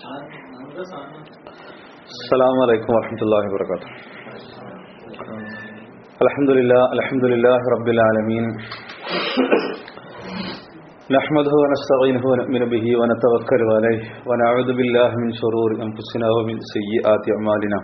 السلام عليكم ورحمة الله وبركاته الحمد لله الحمد لله رب العالمين نحمده ونستعينه ونؤمن به ونتوكل عليه ونعوذ بالله من شرور أنفسنا ومن سيئات أعمالنا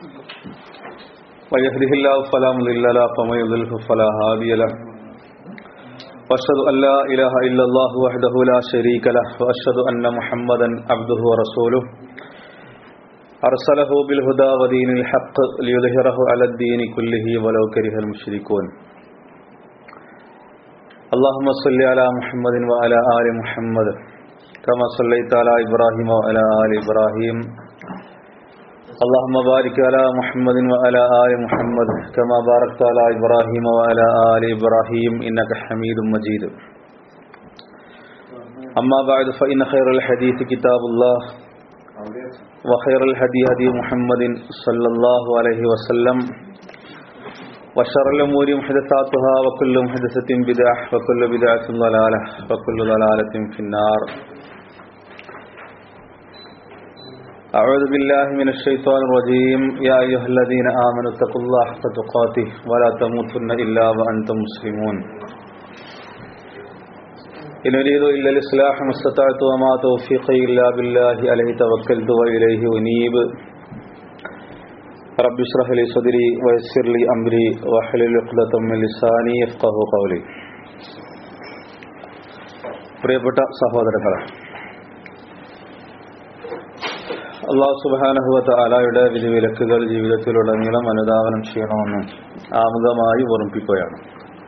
ويهده الله فلا مضل له ومن يضلل فلا هادي له واشهد ان لا اله الا الله وحده لا شريك له واشهد ان محمدا عبده ورسوله ارسله بالهدى ودين الحق ليظهره على الدين كله ولو كره المشركون اللهم صل على محمد وعلى ال محمد كما صليت على ابراهيم وعلى ال ابراهيم اللهم بارك على محمد وعلى آل محمد كما باركت على إبراهيم وعلى آل إبراهيم إنك حميد مجيد أما بعد فإن خير الحديث كتاب الله وخير الهدي هدي محمد صلى الله عليه وسلم وشر الأمور محدثاتها وكل محدثة بدعة وكل بدعة ضلالة وكل ضلالة في النار أعوذ بالله من الشيطان الرجيم يا أيها الذين آمنوا اتقوا الله حق تقاته ولا تموتن إلا وأنتم مسلمون إن أريد إلا الإصلاح ما استطعت وما توفيقي إلا بالله عليه توكلت وإليه أنيب رب اشرح لي صدري ويسر لي أمري واحلل عقدة من لساني يفقه قولي പ്രിയപ്പെട്ട സഹോദരങ്ങളെ അള്ളാഹു സുബാനഹുവത്ത് അലായുടെ വിധിവിലക്കുകൾ ജീവിതത്തിലുടനീളം അനുധാവനം ചെയ്യണമെന്നും ആമുഖമായി ഓർമ്മിപ്പിക്കുകയാണ്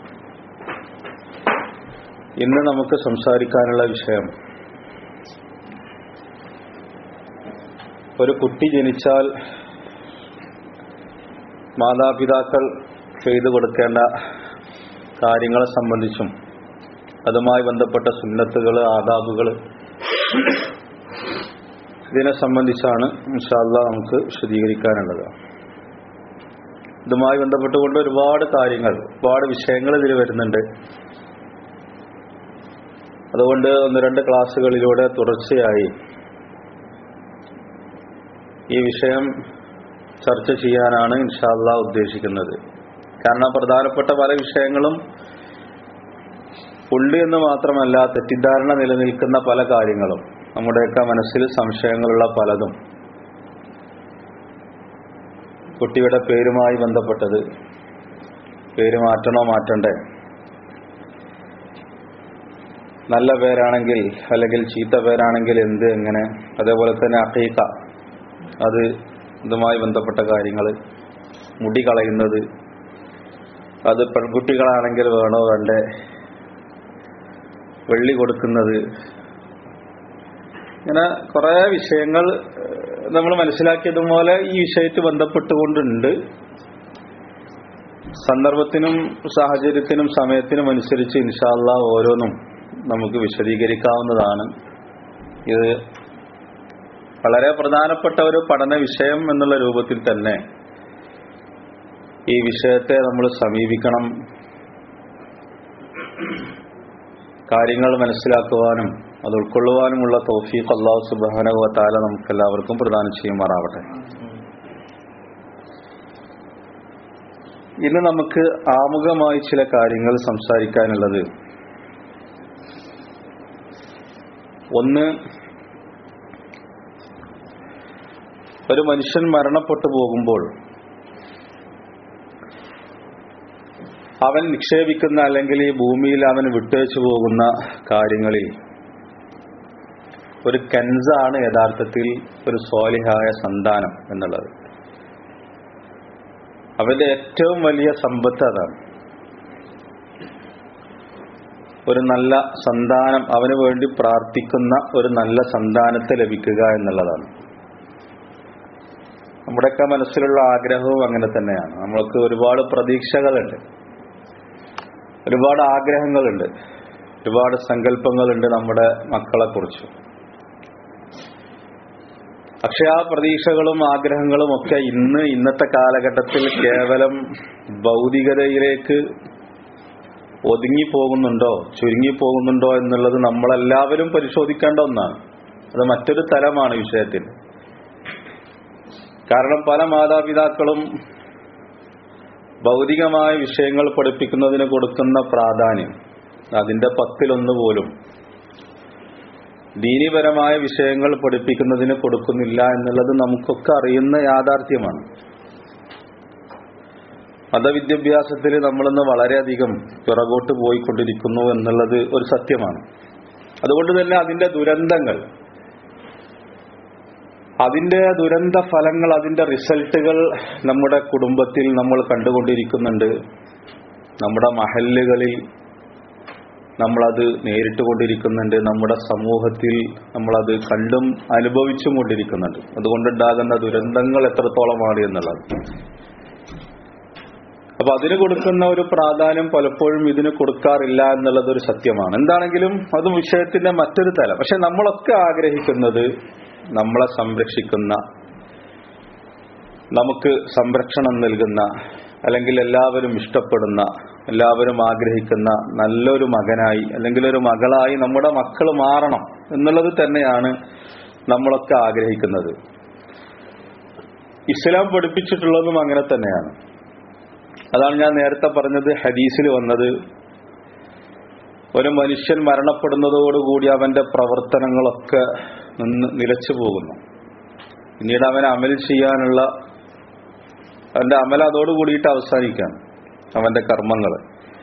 ഇന്ന് നമുക്ക് സംസാരിക്കാനുള്ള വിഷയം ഒരു കുട്ടി ജനിച്ചാൽ മാതാപിതാക്കൾ ചെയ്തു കൊടുക്കേണ്ട കാര്യങ്ങളെ സംബന്ധിച്ചും അതുമായി ബന്ധപ്പെട്ട സുന്നത്തുകൾ ആദാബുകൾ ഇതിനെ സംബന്ധിച്ചാണ് ഇൻഷാല്ല നമുക്ക് വിശദീകരിക്കാനുള്ളത് ഇതുമായി ബന്ധപ്പെട്ടുകൊണ്ട് ഒരുപാട് കാര്യങ്ങൾ ഒരുപാട് വിഷയങ്ങൾ ഇതിൽ വരുന്നുണ്ട് അതുകൊണ്ട് ഒന്ന് രണ്ട് ക്ലാസ്സുകളിലൂടെ തുടർച്ചയായി ഈ വിഷയം ചർച്ച ചെയ്യാനാണ് ഇൻഷാല്ല ഉദ്ദേശിക്കുന്നത് കാരണം പ്രധാനപ്പെട്ട പല വിഷയങ്ങളും ഉണ്ട് എന്ന് മാത്രമല്ല തെറ്റിദ്ധാരണ നിലനിൽക്കുന്ന പല കാര്യങ്ങളും നമ്മുടെയൊക്കെ മനസ്സിൽ സംശയങ്ങളുള്ള പലതും കുട്ടിയുടെ പേരുമായി ബന്ധപ്പെട്ടത് പേര് മാറ്റണോ മാറ്റണ്ടേ നല്ല പേരാണെങ്കിൽ അല്ലെങ്കിൽ ചീത്ത പേരാണെങ്കിൽ എന്ത് എങ്ങനെ അതേപോലെ തന്നെ അഹീക്ക അത് ഇതുമായി ബന്ധപ്പെട്ട കാര്യങ്ങൾ മുടി കളയുന്നത് അത് പെൺകുട്ടികളാണെങ്കിൽ വേണോ വേണ്ടേ വെള്ളി കൊടുക്കുന്നത് ഇങ്ങനെ കുറേ വിഷയങ്ങൾ നമ്മൾ മനസ്സിലാക്കിയതുപോലെ ഈ വിഷയത്തിൽ ബന്ധപ്പെട്ടുകൊണ്ടുണ്ട് സന്ദർഭത്തിനും സാഹചര്യത്തിനും സമയത്തിനും അനുസരിച്ച് ഇൻഷാല്ല ഓരോന്നും നമുക്ക് വിശദീകരിക്കാവുന്നതാണ് ഇത് വളരെ പ്രധാനപ്പെട്ട ഒരു പഠന വിഷയം എന്നുള്ള രൂപത്തിൽ തന്നെ ഈ വിഷയത്തെ നമ്മൾ സമീപിക്കണം കാര്യങ്ങൾ മനസ്സിലാക്കുവാനും അത് ഉൾക്കൊള്ളുവാനുമുള്ള തൗഫീഖ് അള്ളാഹു സുബാനവ താല നമുക്ക് എല്ലാവർക്കും പ്രദാനം ചെയ്യുമാറാവട്ടെ ഇന്ന് നമുക്ക് ആമുഖമായി ചില കാര്യങ്ങൾ സംസാരിക്കാനുള്ളത് ഒന്ന് ഒരു മനുഷ്യൻ മരണപ്പെട്ടു പോകുമ്പോൾ അവൻ നിക്ഷേപിക്കുന്ന അല്ലെങ്കിൽ ഈ ഭൂമിയിൽ അവൻ വിട്ടേച്ചു പോകുന്ന കാര്യങ്ങളിൽ ഒരു കൻസാണ് യഥാർത്ഥത്തിൽ ഒരു സ്വാലിഹായ സന്താനം എന്നുള്ളത് അവന്റെ ഏറ്റവും വലിയ സമ്പത്ത് അതാണ് ഒരു നല്ല സന്താനം അവന് വേണ്ടി പ്രാർത്ഥിക്കുന്ന ഒരു നല്ല സന്താനത്തെ ലഭിക്കുക എന്നുള്ളതാണ് നമ്മുടെയൊക്കെ മനസ്സിലുള്ള ആഗ്രഹവും അങ്ങനെ തന്നെയാണ് നമ്മൾക്ക് ഒരുപാട് പ്രതീക്ഷകളുണ്ട് ഒരുപാട് ആഗ്രഹങ്ങളുണ്ട് ഒരുപാട് സങ്കല്പങ്ങളുണ്ട് നമ്മുടെ മക്കളെ കുറിച്ച് പക്ഷെ ആ പ്രതീക്ഷകളും ആഗ്രഹങ്ങളും ഒക്കെ ഇന്ന് ഇന്നത്തെ കാലഘട്ടത്തിൽ കേവലം ഭൗതികതയിലേക്ക് ഒതുങ്ങിപ്പോകുന്നുണ്ടോ ചുരുങ്ങിപ്പോകുന്നുണ്ടോ എന്നുള്ളത് നമ്മളെല്ലാവരും പരിശോധിക്കേണ്ട ഒന്നാണ് അത് മറ്റൊരു തലമാണ് വിഷയത്തിൽ കാരണം പല മാതാപിതാക്കളും ഭൗതികമായ വിഷയങ്ങൾ പഠിപ്പിക്കുന്നതിന് കൊടുക്കുന്ന പ്രാധാന്യം അതിന്റെ പത്തിലൊന്ന് പോലും ദീനിപരമായ വിഷയങ്ങൾ പഠിപ്പിക്കുന്നതിന് കൊടുക്കുന്നില്ല എന്നുള്ളത് നമുക്കൊക്കെ അറിയുന്ന യാഥാർത്ഥ്യമാണ് മതവിദ്യാഭ്യാസത്തിൽ നമ്മളിന്ന് വളരെയധികം പിറകോട്ട് പോയിക്കൊണ്ടിരിക്കുന്നു എന്നുള്ളത് ഒരു സത്യമാണ് അതുകൊണ്ട് തന്നെ അതിന്റെ ദുരന്തങ്ങൾ അതിന്റെ ദുരന്ത ഫലങ്ങൾ അതിന്റെ റിസൾട്ടുകൾ നമ്മുടെ കുടുംബത്തിൽ നമ്മൾ കണ്ടുകൊണ്ടിരിക്കുന്നുണ്ട് നമ്മുടെ മഹല്ലുകളിൽ നമ്മളത് നേരിട്ട് കൊണ്ടിരിക്കുന്നുണ്ട് നമ്മുടെ സമൂഹത്തിൽ നമ്മളത് കണ്ടും അനുഭവിച്ചും കൊണ്ടിരിക്കുന്നുണ്ട് അതുകൊണ്ടുണ്ടാകുന്ന ദുരന്തങ്ങൾ എത്രത്തോളമാണ് എന്നുള്ളത് അപ്പൊ അതിന് കൊടുക്കുന്ന ഒരു പ്രാധാന്യം പലപ്പോഴും ഇതിന് കൊടുക്കാറില്ല എന്നുള്ളത് ഒരു സത്യമാണ് എന്താണെങ്കിലും അത് വിഷയത്തിന്റെ മറ്റൊരു തലം പക്ഷെ നമ്മളൊക്കെ ആഗ്രഹിക്കുന്നത് നമ്മളെ സംരക്ഷിക്കുന്ന നമുക്ക് സംരക്ഷണം നൽകുന്ന അല്ലെങ്കിൽ എല്ലാവരും ഇഷ്ടപ്പെടുന്ന എല്ലാവരും ആഗ്രഹിക്കുന്ന നല്ലൊരു മകനായി അല്ലെങ്കിൽ ഒരു മകളായി നമ്മുടെ മക്കൾ മാറണം എന്നുള്ളത് തന്നെയാണ് നമ്മളൊക്കെ ആഗ്രഹിക്കുന്നത് ഇസ്ലാം പഠിപ്പിച്ചിട്ടുള്ളതും അങ്ങനെ തന്നെയാണ് അതാണ് ഞാൻ നേരത്തെ പറഞ്ഞത് ഹദീസിൽ വന്നത് ഒരു മനുഷ്യൻ മരണപ്പെടുന്നതോടുകൂടി അവന്റെ പ്രവർത്തനങ്ങളൊക്കെ നിന്ന് നിലച്ചു പോകുന്നു പിന്നീട് അവൻ അമൽ ചെയ്യാനുള്ള അവന്റെ അമൽ അതോട് കൂടിയിട്ട് അവസാനിക്കാണ് അവന്റെ കർമ്മങ്ങൾ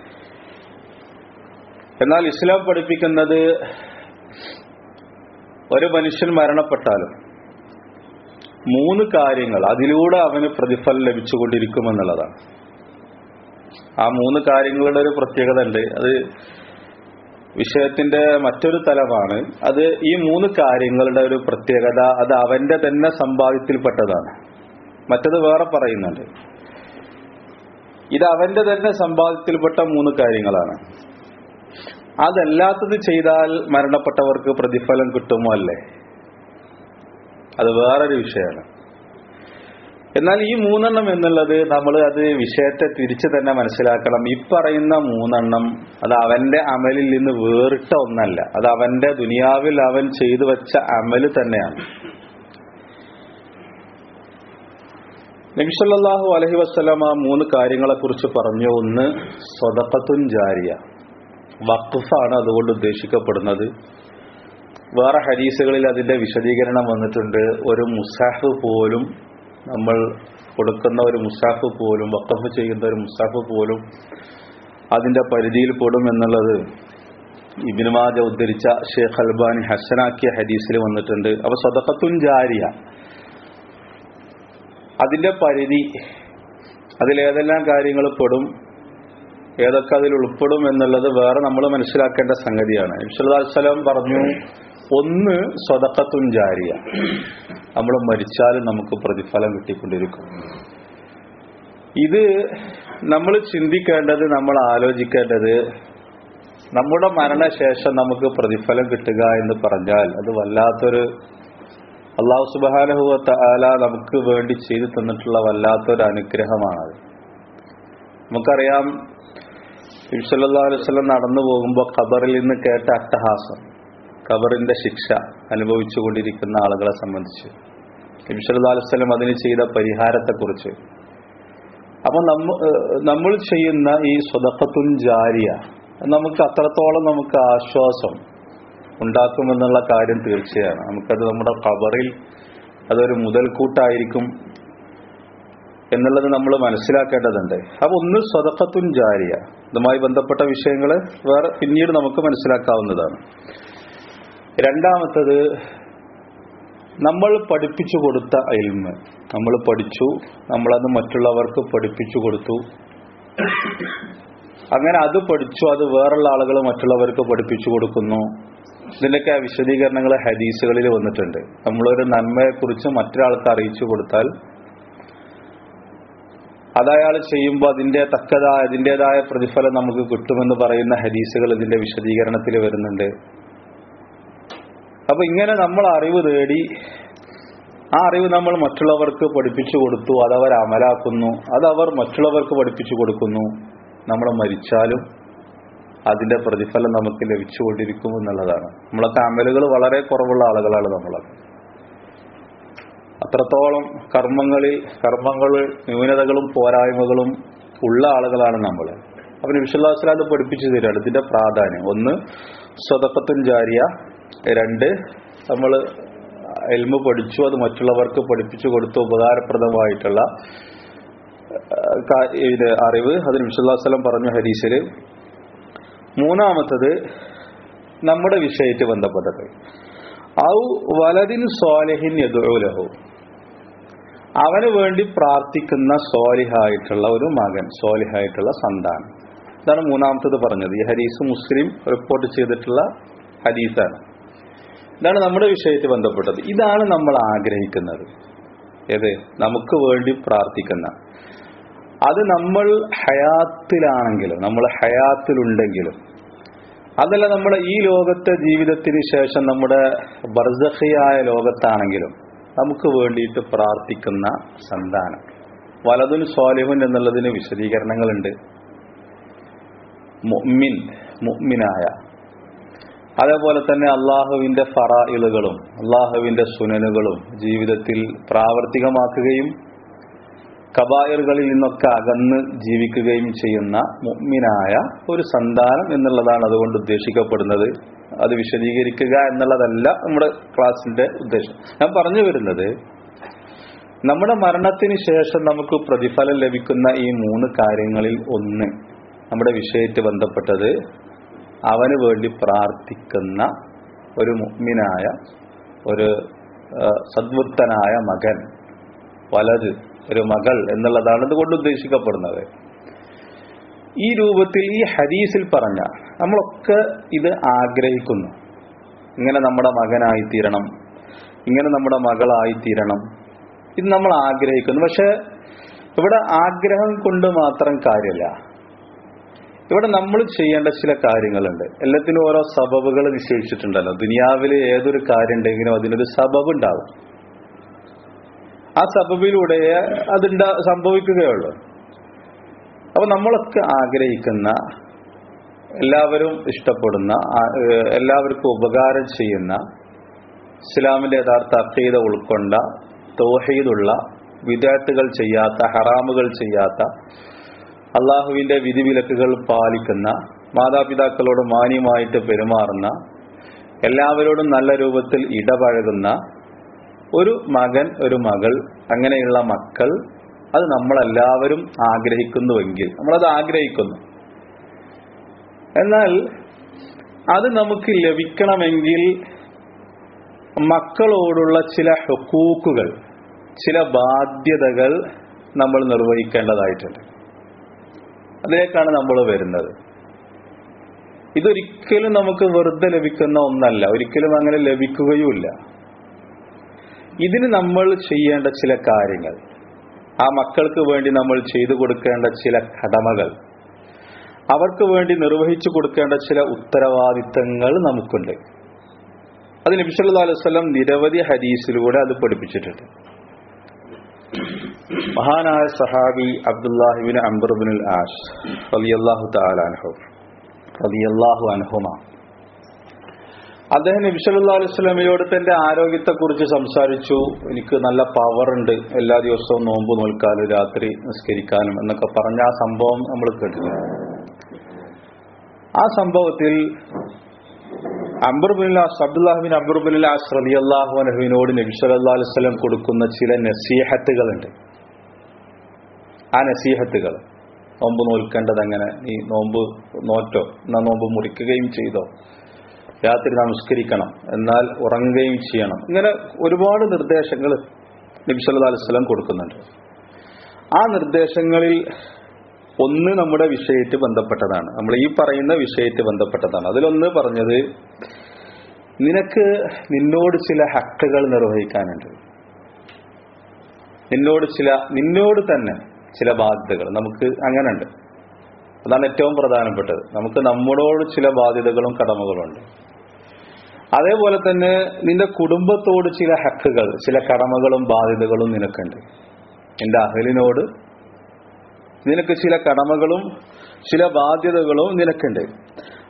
എന്നാൽ ഇസ്ലാം പഠിപ്പിക്കുന്നത് ഒരു മനുഷ്യൻ മരണപ്പെട്ടാലും മൂന്ന് കാര്യങ്ങൾ അതിലൂടെ അവന് പ്രതിഫലം ലഭിച്ചുകൊണ്ടിരിക്കുമെന്നുള്ളതാണ് ആ മൂന്ന് കാര്യങ്ങളുടെ ഒരു പ്രത്യേകത ഉണ്ട് അത് വിഷയത്തിന്റെ മറ്റൊരു തലമാണ് അത് ഈ മൂന്ന് കാര്യങ്ങളുടെ ഒരു പ്രത്യേകത അത് അവന്റെ തന്നെ സമ്പാദ്യത്തിൽപ്പെട്ടതാണ് മറ്റത് വേറെ പറയുന്നുണ്ട് ഇത് അവന്റെ തന്നെ സമ്പാദ്യത്തിൽപ്പെട്ട മൂന്ന് കാര്യങ്ങളാണ് അതല്ലാത്തത് ചെയ്താൽ മരണപ്പെട്ടവർക്ക് പ്രതിഫലം കിട്ടുമോ അല്ലേ അത് വേറൊരു വിഷയമാണ് എന്നാൽ ഈ മൂന്നെണ്ണം എന്നുള്ളത് നമ്മൾ അത് വിഷയത്തെ തിരിച്ചു തന്നെ മനസ്സിലാക്കണം ഈ പറയുന്ന മൂന്നെണ്ണം അത് അവന്റെ അമലിൽ നിന്ന് വേറിട്ട ഒന്നല്ല അത് അവന്റെ ദുനിയാവിൽ അവൻ ചെയ്തു വെച്ച അമല് തന്നെയാണ് നബിസല്ലാഹു അലഹി വസ്സലാം ആ മൂന്ന് കാര്യങ്ങളെ കുറിച്ച് പറഞ്ഞു ഒന്ന് സ്വതക്കത്തുൻ ജാരിയ വഖഫാണ് അതുകൊണ്ട് ഉദ്ദേശിക്കപ്പെടുന്നത് വേറെ ഹരീസുകളിൽ അതിന്റെ വിശദീകരണം വന്നിട്ടുണ്ട് ഒരു മുസാഫ് പോലും നമ്മൾ കൊടുക്കുന്ന ഒരു മുസാഫ് പോലും വക്കഫ് ചെയ്യുന്ന ഒരു മുസാഫ് പോലും അതിന്റെ പരിധിയിൽ പെടും എന്നുള്ളത് ഇബിനുമാജ ഉദ്ധരിച്ച ഷേഖ് അൽബാനി ഹസനാക്കിയ ഹദീസിൽ വന്നിട്ടുണ്ട് അപ്പൊ സ്വതക്കത്തുൻ ജാരിയ അതിന്റെ പരിധി അതിലേതെല്ലാം കാര്യങ്ങൾ പെടും ഏതൊക്കെ അതിൽ ഉൾപ്പെടും എന്നുള്ളത് വേറെ നമ്മൾ മനസ്സിലാക്കേണ്ട സംഗതിയാണ് ഇബ്സുല്ലാസ്ലം പറഞ്ഞു ഒന്ന് സ്വതക്കത്തുൻ ജാരിയ നമ്മൾ മരിച്ചാലും നമുക്ക് പ്രതിഫലം കിട്ടിക്കൊണ്ടിരിക്കും ഇത് നമ്മൾ ചിന്തിക്കേണ്ടത് നമ്മൾ ആലോചിക്കേണ്ടത് നമ്മുടെ മരണശേഷം നമുക്ക് പ്രതിഫലം കിട്ടുക എന്ന് പറഞ്ഞാൽ അത് വല്ലാത്തൊരു അള്ളാഹു സുബാനഹുവത്ത ആല നമുക്ക് വേണ്ടി ചെയ്തു തന്നിട്ടുള്ള വല്ലാത്തൊരു അനുഗ്രഹമാണത് നമുക്കറിയാം ഇബ്സല്ലാ അലുവല്ലം നടന്നു പോകുമ്പോൾ ഖബറിൽ നിന്ന് കേട്ട അട്ടഹാസം ഖബറിന്റെ ശിക്ഷ അനുഭവിച്ചു കൊണ്ടിരിക്കുന്ന ആളുകളെ സംബന്ധിച്ച് ഇബ്സല്ലാ അലുവല്ലം അതിന് ചെയ്ത പരിഹാരത്തെക്കുറിച്ച് അപ്പൊ നമ്മ നമ്മൾ ചെയ്യുന്ന ഈ സ്വതക്കത്തുൻ ജാരിയ നമുക്ക് അത്രത്തോളം നമുക്ക് ആശ്വാസം ഉണ്ടാക്കുമെന്നുള്ള കാര്യം തീർച്ചയാണ് നമുക്കത് നമ്മുടെ ഖബറിൽ അതൊരു മുതൽക്കൂട്ടായിരിക്കും എന്നുള്ളത് നമ്മൾ മനസ്സിലാക്കേണ്ടതുണ്ട് അപ്പൊ ഒന്ന് സ്വതക്കത്തുൻ ജാരിയ ഇതുമായി ബന്ധപ്പെട്ട വിഷയങ്ങൾ വേറെ പിന്നീട് നമുക്ക് മനസ്സിലാക്കാവുന്നതാണ് രണ്ടാമത്തത് നമ്മൾ പഠിപ്പിച്ചു കൊടുത്ത അയൽമ് നമ്മൾ പഠിച്ചു നമ്മളത് മറ്റുള്ളവർക്ക് പഠിപ്പിച്ചു കൊടുത്തു അങ്ങനെ അത് പഠിച്ചു അത് വേറുള്ള ആളുകൾ മറ്റുള്ളവർക്ക് പഠിപ്പിച്ചു കൊടുക്കുന്നു ഇതിന്റെയൊക്കെ വിശദീകരണങ്ങൾ ഹദീസുകളിൽ വന്നിട്ടുണ്ട് നമ്മളൊരു നന്മയെക്കുറിച്ച് മറ്റൊരാൾക്ക് അറിയിച്ചു കൊടുത്താൽ അതയാൾ ചെയ്യുമ്പോൾ അതിന്റെ തക്കതായ അതിൻ്റെതായ പ്രതിഫലം നമുക്ക് കിട്ടുമെന്ന് പറയുന്ന ഹദീസുകൾ ഇതിന്റെ വിശദീകരണത്തിൽ വരുന്നുണ്ട് അപ്പൊ ഇങ്ങനെ നമ്മൾ അറിവ് തേടി ആ അറിവ് നമ്മൾ മറ്റുള്ളവർക്ക് പഠിപ്പിച്ചു കൊടുത്തു അതവർ അമലാക്കുന്നു അതവർ മറ്റുള്ളവർക്ക് പഠിപ്പിച്ചു കൊടുക്കുന്നു നമ്മൾ മരിച്ചാലും അതിന്റെ പ്രതിഫലം നമുക്ക് ലഭിച്ചുകൊണ്ടിരിക്കും എന്നുള്ളതാണ് നമ്മളൊക്കെ അമലുകൾ വളരെ കുറവുള്ള ആളുകളാണ് നമ്മളൊക്കെ അത്രത്തോളം കർമ്മങ്ങളിൽ കർമ്മങ്ങളിൽ ന്യൂനതകളും പോരായ്മകളും ഉള്ള ആളുകളാണ് നമ്മൾ അപ്പൊ നബിസ്വല്ലാസ്ലാം അത് പഠിപ്പിച്ചു തരാണ് ഇതിന്റെ പ്രാധാന്യം ഒന്ന് സ്വതക്കത്തും ജാരിയ രണ്ട് നമ്മൾ എൽമ പഠിച്ചു അത് മറ്റുള്ളവർക്ക് പഠിപ്പിച്ചു കൊടുത്ത് ഉപകാരപ്രദമായിട്ടുള്ള ഇത് അറിവ് അത് നബിസ്വല്ലാസ്ലം പറഞ്ഞു ഹരീസില് മൂന്നാമത്തത് നമ്മുടെ വിഷയത്തെ ബന്ധപ്പെട്ടത് ഔ വലതിൻ സ്വാലിഹിൻ യദുലഹു അവന് വേണ്ടി പ്രാർത്ഥിക്കുന്ന സ്വാലിഹായിട്ടുള്ള ഒരു മകൻ സ്വാലിഹായിട്ടുള്ള സന്താനം ഇതാണ് മൂന്നാമത്തത് പറഞ്ഞത് ഈ ഹരീസ് മുസ്ലിം റിപ്പോർട്ട് ചെയ്തിട്ടുള്ള ഹരീസാണ് ഇതാണ് നമ്മുടെ വിഷയത്തെ ബന്ധപ്പെട്ടത് ഇതാണ് നമ്മൾ ആഗ്രഹിക്കുന്നത് ഏത് നമുക്ക് വേണ്ടി പ്രാർത്ഥിക്കുന്ന അത് നമ്മൾ ഹയാത്തിലാണെങ്കിലും നമ്മൾ ഹയാത്തിലുണ്ടെങ്കിലും അതല്ല നമ്മുടെ ഈ ലോകത്തെ ജീവിതത്തിന് ശേഷം നമ്മുടെ ബർസഖിയായ ലോകത്താണെങ്കിലും നമുക്ക് വേണ്ടിയിട്ട് പ്രാർത്ഥിക്കുന്ന സന്താനം വലതുൻ സ്വാലിഹുൻ എന്നുള്ളതിന് വിശദീകരണങ്ങളുണ്ട് മുഅ്മിൻ മുഅ്മിനായ അതേപോലെ തന്നെ അള്ളാഹുവിന്റെ ഫറായിലുകളും അള്ളാഹുവിന്റെ സുനനുകളും ജീവിതത്തിൽ പ്രാവർത്തികമാക്കുകയും കബായറുകളിൽ നിന്നൊക്കെ അകന്ന് ജീവിക്കുകയും ചെയ്യുന്ന മുഅ്മിനായ ഒരു സന്താനം എന്നുള്ളതാണ് അതുകൊണ്ട് ഉദ്ദേശിക്കപ്പെടുന്നത് അത് വിശദീകരിക്കുക എന്നുള്ളതല്ല നമ്മുടെ ക്ലാസിന്റെ ഉദ്ദേശം ഞാൻ പറഞ്ഞു വരുന്നത് നമ്മുടെ മരണത്തിന് ശേഷം നമുക്ക് പ്രതിഫലം ലഭിക്കുന്ന ഈ മൂന്ന് കാര്യങ്ങളിൽ ഒന്ന് നമ്മുടെ വിഷയത്തെ ബന്ധപ്പെട്ടത് അവന് വേണ്ടി പ്രാർത്ഥിക്കുന്ന ഒരു മുഗ്മിനായ ഒരു സദ്വൃത്തനായ മകൻ വലത് ഒരു മകൾ എന്നുള്ളതാണ് ഇതുകൊണ്ട് ഉദ്ദേശിക്കപ്പെടുന്നത് ഈ രൂപത്തിൽ ഈ ഹദീസിൽ പറഞ്ഞ നമ്മളൊക്കെ ഇത് ആഗ്രഹിക്കുന്നു ഇങ്ങനെ നമ്മുടെ മകനായി തീരണം ഇങ്ങനെ നമ്മുടെ മകളായി തീരണം ഇത് നമ്മൾ ആഗ്രഹിക്കുന്നു പക്ഷെ ഇവിടെ ആഗ്രഹം കൊണ്ട് മാത്രം കാര്യമില്ല ഇവിടെ നമ്മൾ ചെയ്യേണ്ട ചില കാര്യങ്ങളുണ്ട് എല്ലാത്തിനും ഓരോ സബബുകൾ നിശ്ചയിച്ചിട്ടുണ്ടല്ലോ ദുനിയാവിൽ ഏതൊരു കാര്യം ഉണ്ടെങ്കിലും അതിനൊരു സബബ് ഉണ്ടാവും ആ സബബിലൂടെ അതുണ്ടാ സംഭവിക്കുകയുള്ളൂ അപ്പൊ നമ്മളൊക്കെ ആഗ്രഹിക്കുന്ന എല്ലാവരും ഇഷ്ടപ്പെടുന്ന എല്ലാവർക്കും ഉപകാരം ചെയ്യുന്ന ഇസ്ലാമിന്റെ യഥാർത്ഥ അക്കീത ഉൾക്കൊണ്ട തോഹീദുള്ള വിദാത്തുകൾ ചെയ്യാത്ത ഹറാമുകൾ ചെയ്യാത്ത അള്ളാഹുവിന്റെ വിധിവിലക്കുകൾ പാലിക്കുന്ന മാതാപിതാക്കളോട് മാന്യമായിട്ട് പെരുമാറുന്ന എല്ലാവരോടും നല്ല രൂപത്തിൽ ഇടപഴകുന്ന ഒരു മകൻ ഒരു മകൾ അങ്ങനെയുള്ള മക്കൾ അത് നമ്മളെല്ലാവരും ആഗ്രഹിക്കുന്നുവെങ്കിൽ നമ്മളത് ആഗ്രഹിക്കുന്നു എന്നാൽ അത് നമുക്ക് ലഭിക്കണമെങ്കിൽ മക്കളോടുള്ള ചില ഹുക്കൂക്കുകൾ ചില ബാധ്യതകൾ നമ്മൾ നിർവഹിക്കേണ്ടതായിട്ടുണ്ട് അതിലേക്കാണ് നമ്മൾ വരുന്നത് ഇതൊരിക്കലും നമുക്ക് വെറുതെ ലഭിക്കുന്ന ഒന്നല്ല ഒരിക്കലും അങ്ങനെ ലഭിക്കുകയുമില്ല ഇതിന് നമ്മൾ ചെയ്യേണ്ട ചില കാര്യങ്ങൾ ആ മക്കൾക്ക് വേണ്ടി നമ്മൾ ചെയ്തു കൊടുക്കേണ്ട ചില കടമകൾ അവർക്ക് വേണ്ടി നിർവഹിച്ചു കൊടുക്കേണ്ട ചില ഉത്തരവാദിത്തങ്ങൾ നമുക്കുണ്ട് അത് നബിസല്ലാ അലൈവല്ലം നിരവധി ഹദീസിലൂടെ അത് പഠിപ്പിച്ചിട്ടുണ്ട് മഹാനായ സഹാബി അബ്ദുല്ലാഹിബിൻ അംബർബിൻ ആഷ് റലിയല്ലാഹു താലാൻഹു റലിയല്ലാഹു അൻഹുമ അദ്ദേഹം നബിസല്ലാ അലുസ്ലമയോട് തന്റെ ആരോഗ്യത്തെക്കുറിച്ച് സംസാരിച്ചു എനിക്ക് നല്ല പവർ ഉണ്ട് എല്ലാ ദിവസവും നോമ്പ് നോൽക്കാനും രാത്രി നിസ്കരിക്കാനും എന്നൊക്കെ പറഞ്ഞ ആ സംഭവം നമ്മൾ കേട്ടിട്ടുണ്ട് ആ സംഭവത്തിൽ അംബർബിൻ അബ്ദുല്ലാഹിബിൻ അംബർബിൻ ആസ് റലി അള്ളാഹു അനഹുവിനോട് നബി സല്ലാ അലുസ്ലം കൊടുക്കുന്ന ചില നസീഹത്തുകളുണ്ട് ആ നസീഹത്തുകൾ നോമ്പ് നോൽക്കേണ്ടത് എങ്ങനെ നീ നോമ്പ് നോറ്റോ എന്നാ നോമ്പ് മുറിക്കുകയും ചെയ്തോ രാത്രി നമസ്കരിക്കണം എന്നാൽ ഉറങ്ങുകയും ചെയ്യണം ഇങ്ങനെ ഒരുപാട് നിർദ്ദേശങ്ങൾ നബി സല്ലാ അലുസ്ലം കൊടുക്കുന്നുണ്ട് ആ നിർദ്ദേശങ്ങളിൽ ഒന്ന് നമ്മുടെ വിഷയത്തെ ബന്ധപ്പെട്ടതാണ് നമ്മൾ ഈ പറയുന്ന വിഷയത്തെ ബന്ധപ്പെട്ടതാണ് അതിലൊന്ന് പറഞ്ഞത് നിനക്ക് നിന്നോട് ചില ഹക്കുകൾ നിർവഹിക്കാനുണ്ട് നിന്നോട് ചില നിന്നോട് തന്നെ ചില ബാധ്യതകൾ നമുക്ക് അങ്ങനെ ഉണ്ട് അതാണ് ഏറ്റവും പ്രധാനപ്പെട്ടത് നമുക്ക് നമ്മളോട് ചില ബാധ്യതകളും കടമകളും ഉണ്ട് അതേപോലെ തന്നെ നിന്റെ കുടുംബത്തോട് ചില ഹക്കുകൾ ചില കടമകളും ബാധ്യതകളും നിനക്കുണ്ട് നിന്റെ അഹലിനോട് നിനക്ക് ചില കടമകളും ചില ബാധ്യതകളും നിനക്കുണ്ട്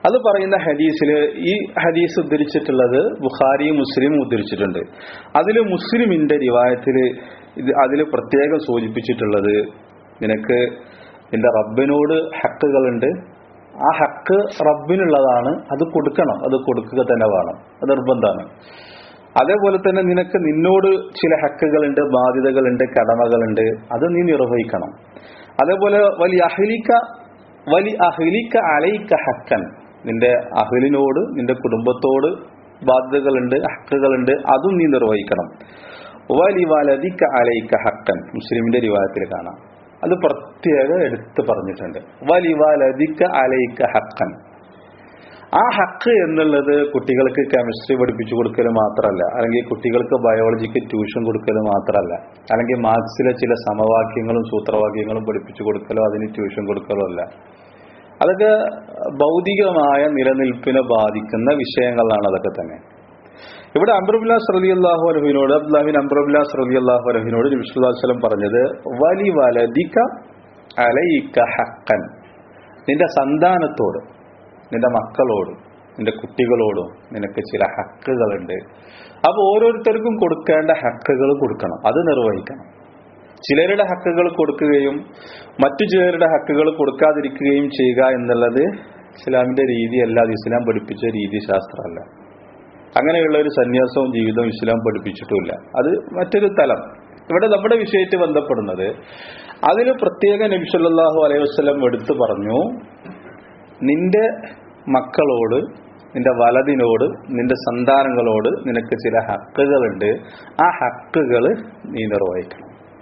അത് പറയുന്ന ഹദീസിൽ ഈ ഹദീസ് ഉദ്ധരിച്ചിട്ടുള്ളത് ബുഖാരിയും മുസ്ലിമും ഉദ്ധരിച്ചിട്ടുണ്ട് അതിൽ മുസ്ലിമിന്റെ റിവായത്തിൽ ഇത് അതിൽ പ്രത്യേകം സൂചിപ്പിച്ചിട്ടുള്ളത് നിനക്ക് നിന്റെ റബ്ബിനോട് ഹക്കുകളുണ്ട് ആ ഹക്ക് റബ്ബിനുള്ളതാണ് അത് കൊടുക്കണം അത് കൊടുക്കുക തന്നെ വേണം അത് നിർബന്ധമാണ് അതേപോലെ തന്നെ നിനക്ക് നിന്നോട് ചില ഹക്കുകളുണ്ട് ബാധ്യതകളുണ്ട് കടമകളുണ്ട് അത് നീ നിർവഹിക്കണം അതേപോലെ വലിയ അഹ്ലിക്ക വലി അഹ്ലിക്ക അലൈക്ക ഹക്കൻ നിന്റെ അഹ്ലിനോട് നിന്റെ കുടുംബത്തോട് ബാധ്യതകളുണ്ട് ഹക്കുകളുണ്ട് അതും നീ നിർവഹിക്കണം വലി വലതിക്ക അലൈക്ക ഹക്കൻ മുസ്ലിമിന്റെ റിവായത്തിൽ കാണാം അത് പ്രത്യേകം എടുത്തു പറഞ്ഞിട്ടുണ്ട് വലി വലതിക്ക അലൈക്ക ഹക്കൻ ആ ഹക്ക് എന്നുള്ളത് കുട്ടികൾക്ക് കെമിസ്ട്രി പഠിപ്പിച്ചു കൊടുക്കൽ മാത്രമല്ല അല്ലെങ്കിൽ കുട്ടികൾക്ക് ബയോളജിക്ക് ട്യൂഷൻ കൊടുക്കൽ മാത്രമല്ല അല്ലെങ്കിൽ മാർക്സിലെ ചില സമവാക്യങ്ങളും സൂത്രവാക്യങ്ങളും പഠിപ്പിച്ചു കൊടുക്കലോ അതിന് ട്യൂഷൻ കൊടുക്കലോ അല്ല അതൊക്കെ ഭൗതികമായ നിലനിൽപ്പിനെ ബാധിക്കുന്ന വിഷയങ്ങളാണ് അതൊക്കെ തന്നെ ഇവിടെ അംബ്രബുല്ലാസ് റലി അള്ളാഹു അലഹുവിനോട് അബ്ദുല്ലാഹിൻ അംബ്രബുല്ലാസ് റലി അള്ളാഹു അലഹുവിനോട് നബിസ്വലം പറഞ്ഞത് വലി വലദിക്ക അലയിക്ക ഹക്കൻ നിന്റെ സന്താനത്തോട് നിന്റെ മക്കളോട് നിന്റെ കുട്ടികളോടും നിനക്ക് ചില ഹക്കുകളുണ്ട് അപ്പൊ ഓരോരുത്തർക്കും കൊടുക്കേണ്ട ഹക്കുകൾ കൊടുക്കണം അത് നിർവഹിക്കണം ചിലരുടെ ഹക്കുകൾ കൊടുക്കുകയും മറ്റു ചിലരുടെ ഹക്കുകൾ കൊടുക്കാതിരിക്കുകയും ചെയ്യുക എന്നുള്ളത് ഇസ്ലാമിന്റെ രീതിയല്ല അത് ഇസ്ലാം പഠിപ്പിച്ച രീതി ശാസ്ത്രമല്ല അങ്ങനെയുള്ള ഒരു സന്യാസവും ജീവിതവും ഇസ്ലാം പഠിപ്പിച്ചിട്ടുമില്ല അത് മറ്റൊരു തലം ഇവിടെ നമ്മുടെ വിഷയത്തിൽ ബന്ധപ്പെടുന്നത് അതിന് പ്രത്യേക നബിസല്ലാഹു അലൈഹി വസ്ലം എടുത്തു പറഞ്ഞു നിന്റെ മക്കളോട് നിന്റെ വലതിനോട് നിന്റെ സന്താനങ്ങളോട് നിനക്ക് ചില ഹക്കുകളുണ്ട് ആ ഹക്കുകൾ നീ നിർവഹിക്കണം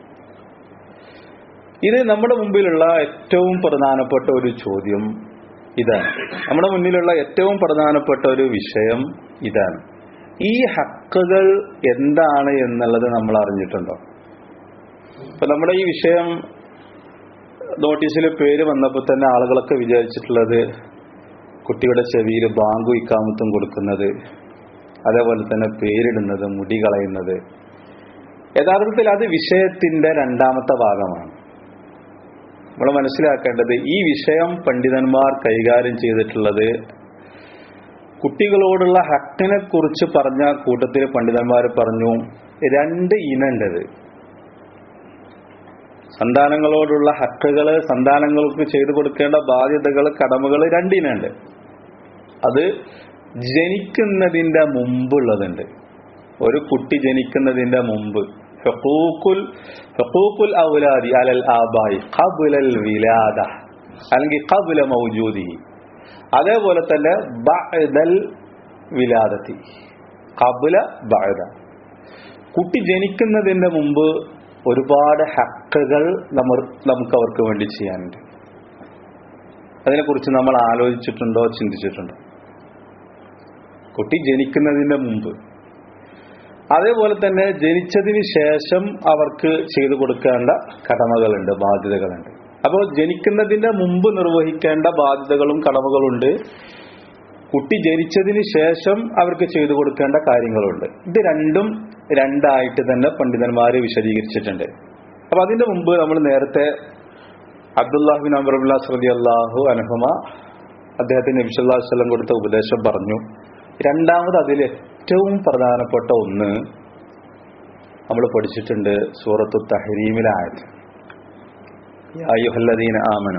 ഇത് നമ്മുടെ മുമ്പിലുള്ള ഏറ്റവും പ്രധാനപ്പെട്ട ഒരു ചോദ്യം ഇതാണ് നമ്മുടെ മുന്നിലുള്ള ഏറ്റവും പ്രധാനപ്പെട്ട ഒരു വിഷയം ഇതാണ് ഈ ഹക്കുകൾ എന്താണ് എന്നുള്ളത് നമ്മൾ അറിഞ്ഞിട്ടുണ്ടോ ഇപ്പൊ നമ്മുടെ ഈ വിഷയം നോട്ടീസിൽ പേര് വന്നപ്പോൾ തന്നെ ആളുകളൊക്കെ വിചാരിച്ചിട്ടുള്ളത് കുട്ടിയുടെ ചെവിയിൽ ബാങ്കു ഇക്കാമത്തും കൊടുക്കുന്നത് അതേപോലെ തന്നെ പേരിടുന്നത് മുടി കളയുന്നത് യഥാർത്ഥത്തിൽ അത് വിഷയത്തിന്റെ രണ്ടാമത്തെ ഭാഗമാണ് നമ്മൾ മനസ്സിലാക്കേണ്ടത് ഈ വിഷയം പണ്ഡിതന്മാർ കൈകാര്യം ചെയ്തിട്ടുള്ളത് കുട്ടികളോടുള്ള ഹക്കിനെ കുറിച്ച് പറഞ്ഞ കൂട്ടത്തിൽ പണ്ഡിതന്മാർ പറഞ്ഞു രണ്ട് ഇനണ്ടത് സന്താനങ്ങളോടുള്ള ഹക്കുകള് സന്താനങ്ങൾക്ക് ചെയ്തു കൊടുക്കേണ്ട ബാധ്യതകൾ കടമകൾ രണ്ടിനുണ്ട് അത് ജനിക്കുന്നതിന്റെ മുമ്പുള്ളതുണ്ട് ഒരു കുട്ടി ജനിക്കുന്നതിന്റെ മുമ്പ് ഹഖൂഖുൽ ഹഖൂഖുൽ ഔലാദി അലൽ ആബായി ഖബ്ലൽ വിലാദ അല്ലെങ്കിൽ ഖബ്ല മൗജൂദി അതേപോലെ തന്നെ ബഅദൽ വിലാദത്തി ഖബ്ല ബഅദ കുട്ടി ജനിക്കുന്നതിന്റെ മുമ്പ് ഒരുപാട് ഹക്കുകൾ നമ്മൾ നമുക്ക് അവർക്ക് വേണ്ടി ചെയ്യാനുണ്ട് അതിനെക്കുറിച്ച് നമ്മൾ ആലോചിച്ചിട്ടുണ്ടോ ചിന്തിച്ചിട്ടുണ്ടോ കുട്ടി ജനിക്കുന്നതിന്റെ മുമ്പ് അതേപോലെ തന്നെ ജനിച്ചതിന് ശേഷം അവർക്ക് ചെയ്തു കൊടുക്കേണ്ട കടമകളുണ്ട് ബാധ്യതകളുണ്ട് അപ്പോൾ ജനിക്കുന്നതിന്റെ മുമ്പ് നിർവഹിക്കേണ്ട ബാധ്യതകളും കടമകളുണ്ട് കുട്ടി ജനിച്ചതിന് ശേഷം അവർക്ക് ചെയ്തു കൊടുക്കേണ്ട കാര്യങ്ങളുണ്ട് ഇത് രണ്ടും രണ്ടായിട്ട് തന്നെ പണ്ഡിതന്മാര് വിശദീകരിച്ചിട്ടുണ്ട് അപ്പൊ അതിന്റെ മുമ്പ് നമ്മൾ നേരത്തെ അബ്ദുല്ലാഹിബിൻ അമറുല്ലാസ് റലി അള്ളാഹു അനുഹമ അദ്ദേഹത്തിന് നബിസ്വല്ലാ വല്ലം കൊടുത്ത ഉപദേശം പറഞ്ഞു രണ്ടാമത് അതിൽ ഏറ്റവും പ്രധാനപ്പെട്ട ഒന്ന് നമ്മൾ പഠിച്ചിട്ടുണ്ട് സൂറത്തു തഹരീമിലായത് അയ്യുഹല്ലദീന ആമനു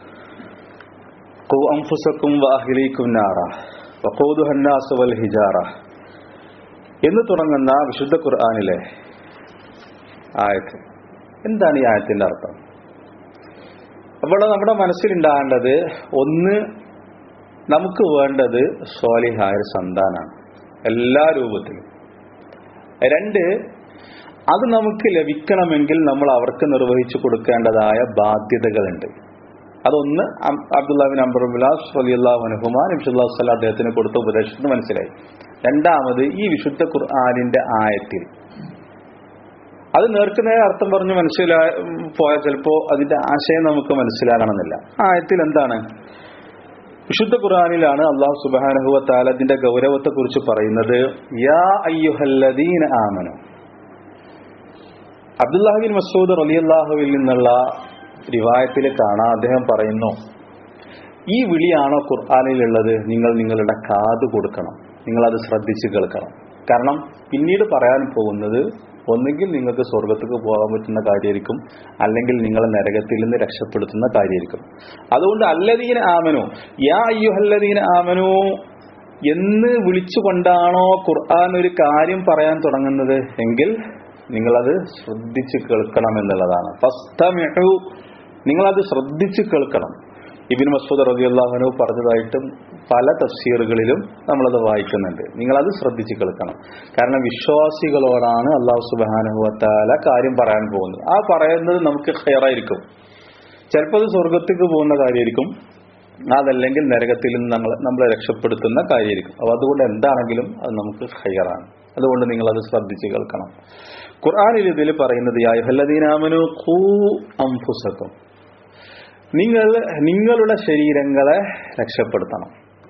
قوا أنفسكم وأهليكم نارا وقودها الناس والحجارة എന്ന് തുടങ്ങുന്ന വിശുദ്ധ ഖുർആാനിലെ ആയത്ത് എന്താണ് ഈ ആയത്തിന്റെ അർത്ഥം അപ്പോൾ നമ്മുടെ മനസ്സിലുണ്ടാകേണ്ടത് ഒന്ന് നമുക്ക് വേണ്ടത് സ്വാലിഹായ സന്താനാണ് എല്ലാ രൂപത്തിലും രണ്ട് അത് നമുക്ക് ലഭിക്കണമെങ്കിൽ നമ്മൾ അവർക്ക് നിർവഹിച്ചു കൊടുക്കേണ്ടതായ ബാധ്യതകളുണ്ട് അതൊന്ന് അബ്ദുല്ലാബിൻ അംബറുബുലാസ് വലിയല്ലാഹു അനുഹുമാൻ നബ്സുല്ലാ സ്വല അദ്ദേഹത്തിന് കൊടുത്ത ഉപദേശത്തിന് മനസ്സിലായി രണ്ടാമത് ഈ വിശുദ്ധ ഖുർആാനിന്റെ ആയത്തിൽ അത് നേർക്കുനേരെ അർത്ഥം പറഞ്ഞ് മനസ്സിലാ പോയാൽ ചിലപ്പോ അതിന്റെ ആശയം നമുക്ക് മനസ്സിലാകണമെന്നില്ല ആയത്തിൽ എന്താണ് വിശുദ്ധ ഖുർആാനിലാണ് അള്ളാഹു സുബാനഹുവ താലത്തിന്റെ ഗൗരവത്തെ കുറിച്ച് പറയുന്നത് യാ അയ്യുഹല്ലദീന ആമനു അബ്ദുല്ലാഹിബിൻ മസൂദ് റലിയല്ലാഹുവിൽ നിന്നുള്ള റിവായത്തിൽ കാണാം അദ്ദേഹം പറയുന്നു ഈ വിളിയാണോ ഖുർആാനിലുള്ളത് നിങ്ങൾ നിങ്ങളുടെ കാത് കൊടുക്കണം നിങ്ങൾ അത് ശ്രദ്ധിച്ച് കേൾക്കണം കാരണം പിന്നീട് പറയാൻ പോകുന്നത് ഒന്നുകിൽ നിങ്ങൾക്ക് സ്വർഗത്തേക്ക് പോകാൻ പറ്റുന്ന കാര്യമായിരിക്കും അല്ലെങ്കിൽ നിങ്ങളെ നരകത്തിൽ നിന്ന് രക്ഷപ്പെടുത്തുന്ന കാര്യമായിരിക്കും അതുകൊണ്ട് അല്ലദീന ആമനു യാ അയ്യുഹല്ലദീന ആമനു എന്ന് വിളിച്ചുകൊണ്ടാണോ ഖുർആൻ ഒരു കാര്യം പറയാൻ തുടങ്ങുന്നത് എങ്കിൽ നിങ്ങളത് ശ്രദ്ധിച്ച് കേൾക്കണം എന്നുള്ളതാണ് ഫസ്തമിഉ നിങ്ങളത് ശ്രദ്ധിച്ച് കേൾക്കണം ഇബിൻ മസൂദ് റബിയുള്ളാഹനു പറഞ്ഞതായിട്ടും പല തഫ്സീറുകളിലും നമ്മളത് വായിക്കുന്നുണ്ട് നിങ്ങളത് ശ്രദ്ധിച്ച് കേൾക്കണം കാരണം വിശ്വാസികളോടാണ് അള്ളാഹു സുബാനുഭവത്താല കാര്യം പറയാൻ പോകുന്നത് ആ പറയുന്നത് നമുക്ക് ഹെയറായിരിക്കും ചിലപ്പോൾ അത് സ്വർഗത്തേക്ക് പോകുന്ന കാര്യമായിരിക്കും അതല്ലെങ്കിൽ നരകത്തിൽ നിന്ന് നമ്മൾ നമ്മളെ രക്ഷപ്പെടുത്തുന്ന കാര്യമായിരിക്കും അപ്പൊ അതുകൊണ്ട് എന്താണെങ്കിലും അത് നമുക്ക് ഹയറാണ് അതുകൊണ്ട് നിങ്ങൾ അത് ശ്രദ്ധിച്ച് കേൾക്കണം ഖുർആാനിൽ ഇതിൽ പറയുന്നത് യാഹല്ലദീനാമനു ഖൂ അംഫുസക്കും നിങ്ങൾ നിങ്ങളുടെ ശരീരങ്ങളെ രക്ഷപ്പെടുത്തണം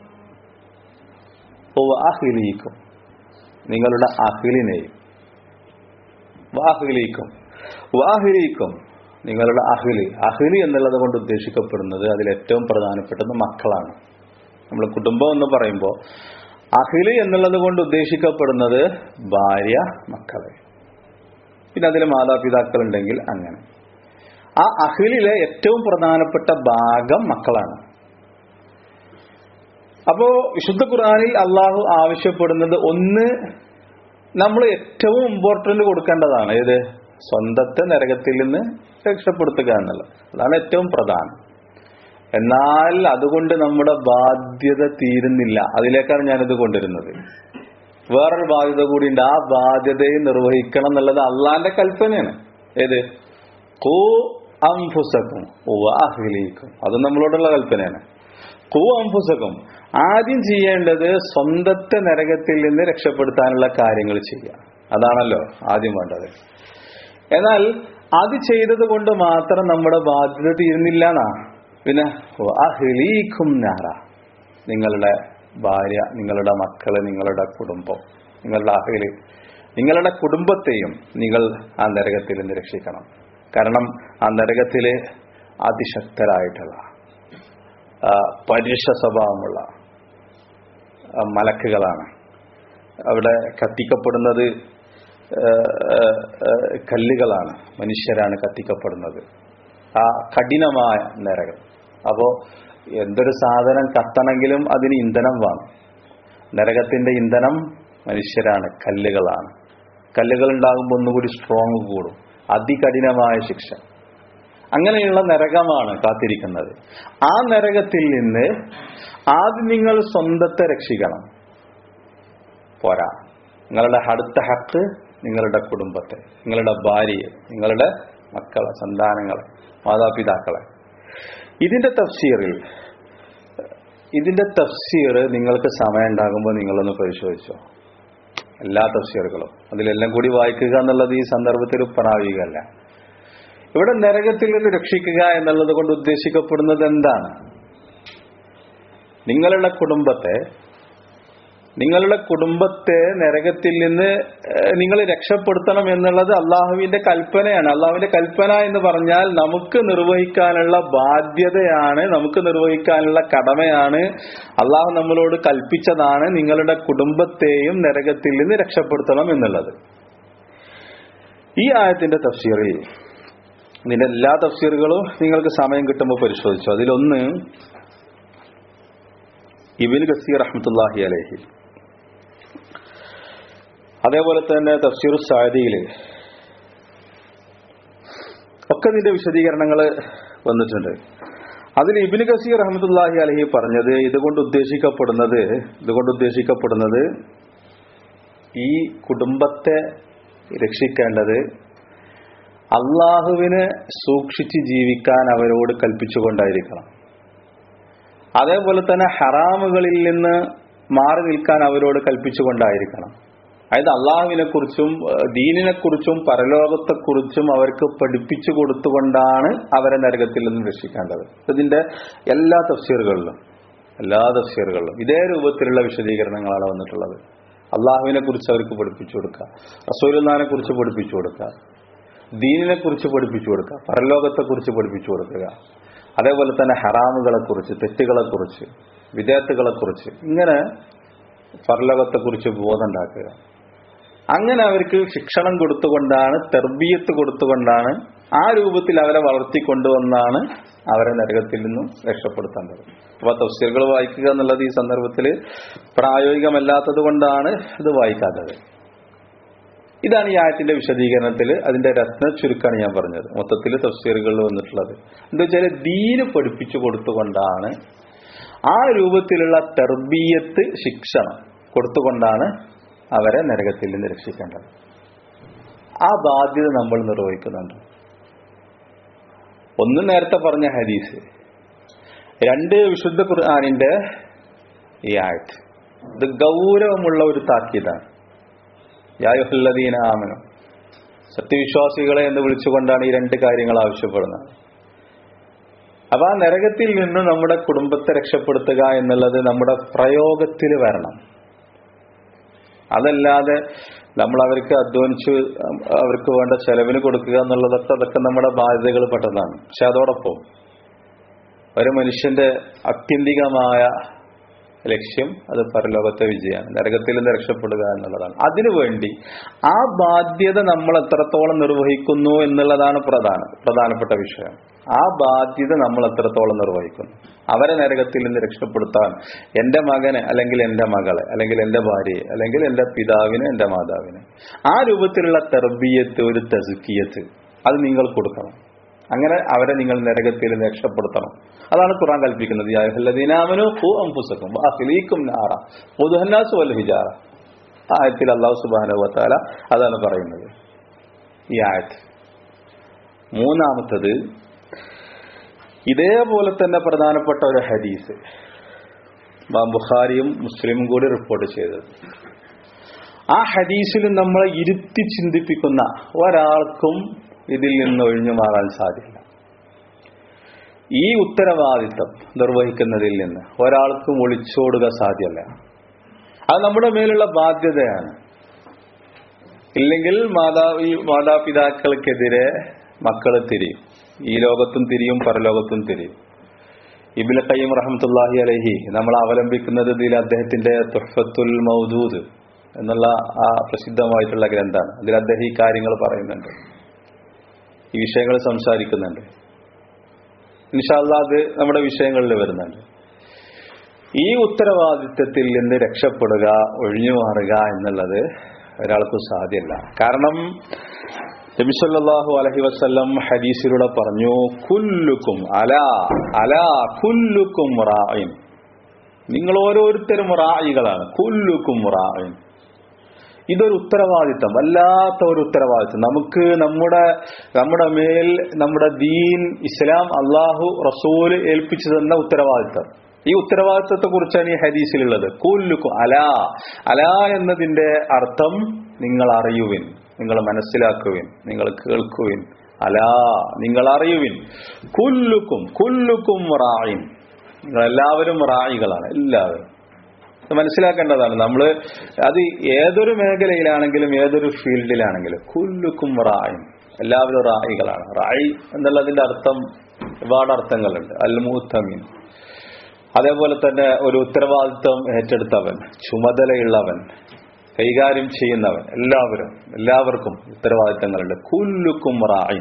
ഓ അഹിലീക്കും നിങ്ങളുടെ അഹിലിനെയും വാഹിലീക്കും വാഹിലീക്കും നിങ്ങളുടെ അഹിലി അഹിലി എന്നുള്ളത് കൊണ്ട് ഉദ്ദേശിക്കപ്പെടുന്നത് അതിൽ ഏറ്റവും പ്രധാനപ്പെട്ടത് മക്കളാണ് നമ്മൾ കുടുംബം എന്ന് പറയുമ്പോൾ അഹിലി എന്നുള്ളത് കൊണ്ട് ഉദ്ദേശിക്കപ്പെടുന്നത് ഭാര്യ മക്കളെ പിന്നെ അതിൽ മാതാപിതാക്കൾ ഉണ്ടെങ്കിൽ അങ്ങനെ ആ അഹിലിലെ ഏറ്റവും പ്രധാനപ്പെട്ട ഭാഗം മക്കളാണ് അപ്പോ വിശുദ്ധ ഖുർആനിൽ അള്ളാഹു ആവശ്യപ്പെടുന്നത് ഒന്ന് നമ്മൾ ഏറ്റവും ഇമ്പോർട്ടന്റ് കൊടുക്കേണ്ടതാണ് ഏത് സ്വന്തത്തെ നരകത്തിൽ നിന്ന് രക്ഷപ്പെടുത്തുക എന്നുള്ളത് അതാണ് ഏറ്റവും പ്രധാനം എന്നാൽ അതുകൊണ്ട് നമ്മുടെ ബാധ്യത തീരുന്നില്ല അതിലേക്കാണ് ഞാനിത് കൊണ്ടുവരുന്നത് വേറൊരു ബാധ്യത കൂടിയുണ്ട് ആ ബാധ്യതയെ നിർവഹിക്കണം എന്നുള്ളത് അള്ളാന്റെ കൽപ്പനയാണ് ഏത് കൂ അംഫുസക്കും വാഹിലിക്കും അത് നമ്മളോടുള്ള കൽപ്പനയാണ് കൂ അംഫുസക്കും ആദ്യം ചെയ്യേണ്ടത് സ്വന്തത്തെ നരകത്തിൽ നിന്ന് രക്ഷപ്പെടുത്താനുള്ള കാര്യങ്ങൾ ചെയ്യുക അതാണല്ലോ ആദ്യം വേണ്ടത് എന്നാൽ അത് ചെയ്തത് കൊണ്ട് മാത്രം നമ്മുടെ ബാധ്യത തീരുന്നില്ല എന്നാ പിന്നെ അഹിലീക്കും നാറ നിങ്ങളുടെ ഭാര്യ നിങ്ങളുടെ മക്കള് നിങ്ങളുടെ കുടുംബം നിങ്ങളുടെ അഹില് നിങ്ങളുടെ കുടുംബത്തെയും നിങ്ങൾ ആ നരകത്തിൽ നിന്ന് രക്ഷിക്കണം കാരണം ആ നരകത്തില് അതിശക്തരായിട്ടുള്ള ആ, പരുഷ സ്വഭാവമുള്ള ആ, മലക്കുകളാണ് അവിടെ കത്തിക്കപ്പെടുന്നത് ആ, ആ, ആ, കല്ലുകളാണ് മനുഷ്യരാണ് കത്തിക്കപ്പെടുന്നത് ആ കഠിനമായ നരകം അപ്പോ എന്തൊരു സാധനം കത്തണമെങ്കിലും അതിന് ഇന്ധനം വേണം നരകത്തിന്റെ ഇന്ധനം മനുഷ്യരാണ് കല്ലുകളാണ് കല്ലുകൾ ഉണ്ടാകുമ്പോൾ ഒന്നുകൂടി സ്ട്രോങ് കൂടും അതികഠിനമായ ശിക്ഷ അങ്ങനെയുള്ള നരകമാണ് കാത്തിരിക്കുന്നത് ആ നരകത്തിൽ നിന്ന് ആദ്യം നിങ്ങൾ സ്വന്തത്തെ രക്ഷിക്കണം പോരാ നിങ്ങളുടെ അടുത്ത ഹക്ക് നിങ്ങളുടെ കുടുംബത്തെ നിങ്ങളുടെ ഭാര്യയെ നിങ്ങളുടെ മക്കളെ സന്താനങ്ങളെ മാതാപിതാക്കളെ ഇതിന്റെ തഫ്സീറിൽ ഇതിന്റെ തഫ്സീർ നിങ്ങൾക്ക് സമയം ഉണ്ടാകുമ്പോൾ നിങ്ങളൊന്ന് പരിശോധിച്ചോ എല്ലാ തഫ്സീറുകളും അതിലെല്ലാം കൂടി വായിക്കുക എന്നുള്ളത് ഈ സന്ദർഭത്തിൽ പ്രായോഗികമല്ല ഇവിടെ നരകത്തിൽ നിന്ന് രക്ഷിക്കുക എന്നുള്ളത് കൊണ്ട് ഉദ്ദേശിക്കപ്പെടുന്നത് എന്താണ് നിങ്ങളുടെ കുടുംബത്തെ നിങ്ങളുടെ കുടുംബത്തെ നരകത്തിൽ നിന്ന് ഏഹ്, നിങ്ങൾ രക്ഷപ്പെടുത്തണം എന്നുള്ളത് അള്ളാഹുവിന്റെ കൽപ്പനയാണ് അള്ളാഹുവിന്റെ കൽപ്പന എന്ന് പറഞ്ഞാൽ നമുക്ക് നിർവഹിക്കാനുള്ള ബാധ്യതയാണ് നമുക്ക് നിർവഹിക്കാനുള്ള കടമയാണ് അള്ളാഹു നമ്മളോട് കൽപ്പിച്ചതാണ് നിങ്ങളുടെ കുടുംബത്തെയും നരകത്തിൽ നിന്ന് രക്ഷപ്പെടുത്തണം എന്നുള്ളത് ഈ ആയത്തിന്റെ തഫ്സീറിൽ ഇതിന്റെ എല്ലാ തഫ്സീറുകളും നിങ്ങൾക്ക് സമയം കിട്ടുമ്പോൾ പരിശോധിച്ചു അതിലൊന്ന് ഇബിൻ ഗസീർ റഹ്മത്തുല്ലാഹി അലഹി അതേപോലെ തന്നെ തഫ്സീർ സാദിയില് ഒക്കെ ഇതിന്റെ വിശദീകരണങ്ങൾ വന്നിട്ടുണ്ട് അതിൽ ഇബിൻ ഗസീർ റഹ്മത്തുല്ലാഹി അലഹി പറഞ്ഞത് ഇതുകൊണ്ട് ഉദ്ദേശിക്കപ്പെടുന്നത് ഇതുകൊണ്ട് ഉദ്ദേശിക്കപ്പെടുന്നത് ഈ കുടുംബത്തെ രക്ഷിക്കേണ്ടത് അള്ളാഹുവിനെ സൂക്ഷിച്ച് ജീവിക്കാൻ അവരോട് കൽപ്പിച്ചുകൊണ്ടായിരിക്കണം അതേപോലെ തന്നെ ഹറാമുകളിൽ നിന്ന് മാറി നിൽക്കാൻ അവരോട് കൽപ്പിച്ചുകൊണ്ടായിരിക്കണം അതായത് അള്ളാഹുവിനെ കുറിച്ചും ദീനിനെ കുറിച്ചും പരലോകത്തെക്കുറിച്ചും അവർക്ക് പഠിപ്പിച്ചു കൊടുത്തുകൊണ്ടാണ് അവരെ നരകത്തിൽ നിന്ന് രക്ഷിക്കേണ്ടത് ഇതിന്റെ എല്ലാ തഫ്സീറുകളിലും എല്ലാ തഫ്സീറുകളിലും ഇതേ രൂപത്തിലുള്ള വിശദീകരണങ്ങളാണ് വന്നിട്ടുള്ളത് അള്ളാഹുവിനെ കുറിച്ച് അവർക്ക് പഠിപ്പിച്ചു കൊടുക്കുക റസൂലുല്ലാനെ കുറിച്ച് പഠിപ്പിച്ചു കൊടുക്കുക ദീനിനെ കുറിച്ച് പഠിപ്പിച്ചു കൊടുക്കുക പരലോകത്തെ കുറിച്ച് പഠിപ്പിച്ചു കൊടുക്കുക അതേപോലെ തന്നെ ഹറാമുകളെ കുറിച്ച് തെറ്റുകളെ കുറിച്ച് വിദേത്തുകളെ കുറിച്ച് ഇങ്ങനെ പരലോകത്തെ കുറിച്ച് ബോധമുണ്ടാക്കുക അങ്ങനെ അവർക്ക് ശിക്ഷണം കൊടുത്തുകൊണ്ടാണ് തെർബീയത്ത് കൊടുത്തുകൊണ്ടാണ് ആ രൂപത്തിൽ അവരെ വളർത്തിക്കൊണ്ടുവന്നാണ് അവരെ നരകത്തിൽ നിന്നും രക്ഷപ്പെടുത്തേണ്ടത് അപ്പൊ തഫ്സീറുകൾ വായിക്കുക എന്നുള്ളത് ഈ സന്ദർഭത്തിൽ പ്രായോഗികമല്ലാത്തത് കൊണ്ടാണ് ഇത് വായിക്കാത്തത് ഇതാണ് ഈ ആയത്തിന്റെ വിശദീകരണത്തിൽ അതിന്റെ രത്ന ചുരുക്കാണ് ഞാൻ പറഞ്ഞത് മൊത്തത്തിൽ തഫ്സീറുകളിൽ വന്നിട്ടുള്ളത് എന്താ വെച്ചാൽ ദീന് പഠിപ്പിച്ചു കൊടുത്തുകൊണ്ടാണ് ആ രൂപത്തിലുള്ള തെർബീയത്ത് ശിക്ഷണം കൊടുത്തുകൊണ്ടാണ് അവരെ നരകത്തിൽ നിന്ന് രക്ഷിക്കേണ്ടത് ആ ബാധ്യത നമ്മൾ നിർവഹിക്കുന്നുണ്ട് ഒന്ന് നേരത്തെ പറഞ്ഞ ഹദീസ് രണ്ട് വിശുദ്ധ ഖുർആാനിന്റെ ഈ ആയത്ത് ഇത് ഗൗരവമുള്ള ഒരു താക്കീതാണ് യായുഹല്ലദീന ആമനം സത്യവിശ്വാസികളെ എന്ന് വിളിച്ചുകൊണ്ടാണ് ഈ രണ്ട് കാര്യങ്ങൾ ആവശ്യപ്പെടുന്നത് അപ്പൊ ആ നരകത്തിൽ നിന്ന് നമ്മുടെ കുടുംബത്തെ രക്ഷപ്പെടുത്തുക എന്നുള്ളത് നമ്മുടെ പ്രയോഗത്തിൽ വരണം അതല്ലാതെ നമ്മൾ അവർക്ക് അധ്വാനിച്ച് അവർക്ക് വേണ്ട ചെലവിന് കൊടുക്കുക എന്നുള്ളതൊക്കെ അതൊക്കെ നമ്മുടെ ബാധ്യതകൾ പെട്ടതാണ് പക്ഷെ അതോടൊപ്പം ഒരു മനുഷ്യന്റെ ആത്യന്തികമായ ലക്ഷ്യം അത് പരലോകത്തെ വിജയമാണ് നരകത്തിൽ നിന്ന് രക്ഷപ്പെടുക എന്നുള്ളതാണ് അതിനുവേണ്ടി ആ ബാധ്യത നമ്മൾ എത്രത്തോളം നിർവഹിക്കുന്നു എന്നുള്ളതാണ് പ്രധാന പ്രധാനപ്പെട്ട വിഷയം ആ ബാധ്യത നമ്മൾ എത്രത്തോളം നിർവഹിക്കുന്നു അവരെ നരകത്തിൽ നിന്ന് രക്ഷപ്പെടുത്താൻ എന്റെ മകനെ അല്ലെങ്കിൽ എന്റെ മകളെ അല്ലെങ്കിൽ എന്റെ ഭാര്യയെ അല്ലെങ്കിൽ എന്റെ പിതാവിനെ എന്റെ മാതാവിനെ ആ രൂപത്തിലുള്ള തെർബീയത്ത് ഒരു തെസുക്കിയത്ത് അത് നിങ്ങൾ കൊടുക്കണം അങ്ങനെ അവരെ നിങ്ങൾ നരകത്തിൽ നിന്ന് രക്ഷപ്പെടുത്തണം അതാണ് ഖുറാൻ കൽപ്പിക്കുന്നത് ഹിജാറ ആയത്തിൽ അള്ളാഹു സുബാനുവത്താല അതാണ് പറയുന്നത് ഈ ആയത്ത് മൂന്നാമത്തത് ഇതേപോലെ തന്നെ പ്രധാനപ്പെട്ട ഒരു ഹദീസ് ബുഖാരിയും മുസ്ലിമും കൂടി റിപ്പോർട്ട് ചെയ്തത് ആ ഹദീസിലും നമ്മളെ ഇരുത്തി ചിന്തിപ്പിക്കുന്ന ഒരാൾക്കും ഇതിൽ നിന്ന് ഒഴിഞ്ഞു മാറാൻ സാധിക്കില്ല ഈ ഉത്തരവാദിത്തം നിർവഹിക്കുന്നതിൽ നിന്ന് ഒരാൾക്കും ഒളിച്ചോടുക സാധ്യമല്ല അത് നമ്മുടെ മേലുള്ള ബാധ്യതയാണ് ഇല്ലെങ്കിൽ മാതാ ഈ മാതാപിതാക്കൾക്കെതിരെ മക്കൾ തിരിയും ഈ ലോകത്തും തിരിയും പരലോകത്തും തിരിയും ഇബില കയ്യം റഹമത്തുല്ലാഹി അലഹി നമ്മൾ അവലംബിക്കുന്നത് ഇതിൽ അദ്ദേഹത്തിന്റെ തുഹഫത്തുൽ മൗദൂദ് എന്നുള്ള ആ പ്രസിദ്ധമായിട്ടുള്ള ഗ്രന്ഥമാണ് അതിൽ അദ്ദേഹം ഈ കാര്യങ്ങൾ പറയുന്നുണ്ട് ഈ വിഷയങ്ങൾ സംസാരിക്കുന്നുണ്ട് ഇൻഷാല്ല അത് നമ്മുടെ വിഷയങ്ങളിൽ വരുന്നുണ്ട് ഈ ഉത്തരവാദിത്വത്തിൽ നിന്ന് രക്ഷപ്പെടുക ഒഴിഞ്ഞു മാറുക എന്നുള്ളത് ഒരാൾക്കും സാധ്യമല്ല കാരണം നബിസല്ലാഹു അലഹി വസ്ല്ലം ഹദീസിലൂടെ പറഞ്ഞു കുല്ലുക്കും അലാ അലാ കുല്ലുക്കും റായിൻ നിങ്ങൾ ഓരോരുത്തരും റായികളാണ് കുല്ലുക്കും റായിൻ ഇതൊരു ഉത്തരവാദിത്തം വല്ലാത്ത ഒരു ഉത്തരവാദിത്തം നമുക്ക് നമ്മുടെ നമ്മുടെ മേൽ നമ്മുടെ ദീൻ ഇസ്ലാം അള്ളാഹു റസൂല് ഏൽപ്പിച്ചു തന്ന ഉത്തരവാദിത്തം ഈ ഉത്തരവാദിത്തത്തെ കുറിച്ചാണ് ഈ ഹദീസിലുള്ളത് കുല്ലുക്കും അലാ അലാ എന്നതിന്റെ അർത്ഥം നിങ്ങൾ അറിയുവിൻ നിങ്ങൾ മനസ്സിലാക്കുവിൻ നിങ്ങൾ കേൾക്കുവിൻ അലാ നിങ്ങൾ അറിയുവിൻ കുല്ലുക്കും കുല്ലുക്കും റായിൻ നിങ്ങൾ എല്ലാവരും റായികളാണ് എല്ലാവരും മനസ്സിലാക്കേണ്ടതാണ് നമ്മൾ അത് ഏതൊരു മേഖലയിലാണെങ്കിലും ഏതൊരു ഫീൽഡിലാണെങ്കിലും കുല്ലുക്കും റായും എല്ലാവരും റായികളാണ് റായി എന്നുള്ളതിന്റെ അർത്ഥം ഒരുപാട് അർത്ഥങ്ങളുണ്ട് അൽമൂത്തമീൻ അതേപോലെ തന്നെ ഒരു ഉത്തരവാദിത്വം ഏറ്റെടുത്തവൻ ചുമതലയുള്ളവൻ കൈകാര്യം ചെയ്യുന്നവൻ എല്ലാവരും എല്ലാവർക്കും ഉത്തരവാദിത്തങ്ങളുണ്ട് കുല്ലുക്കും റായി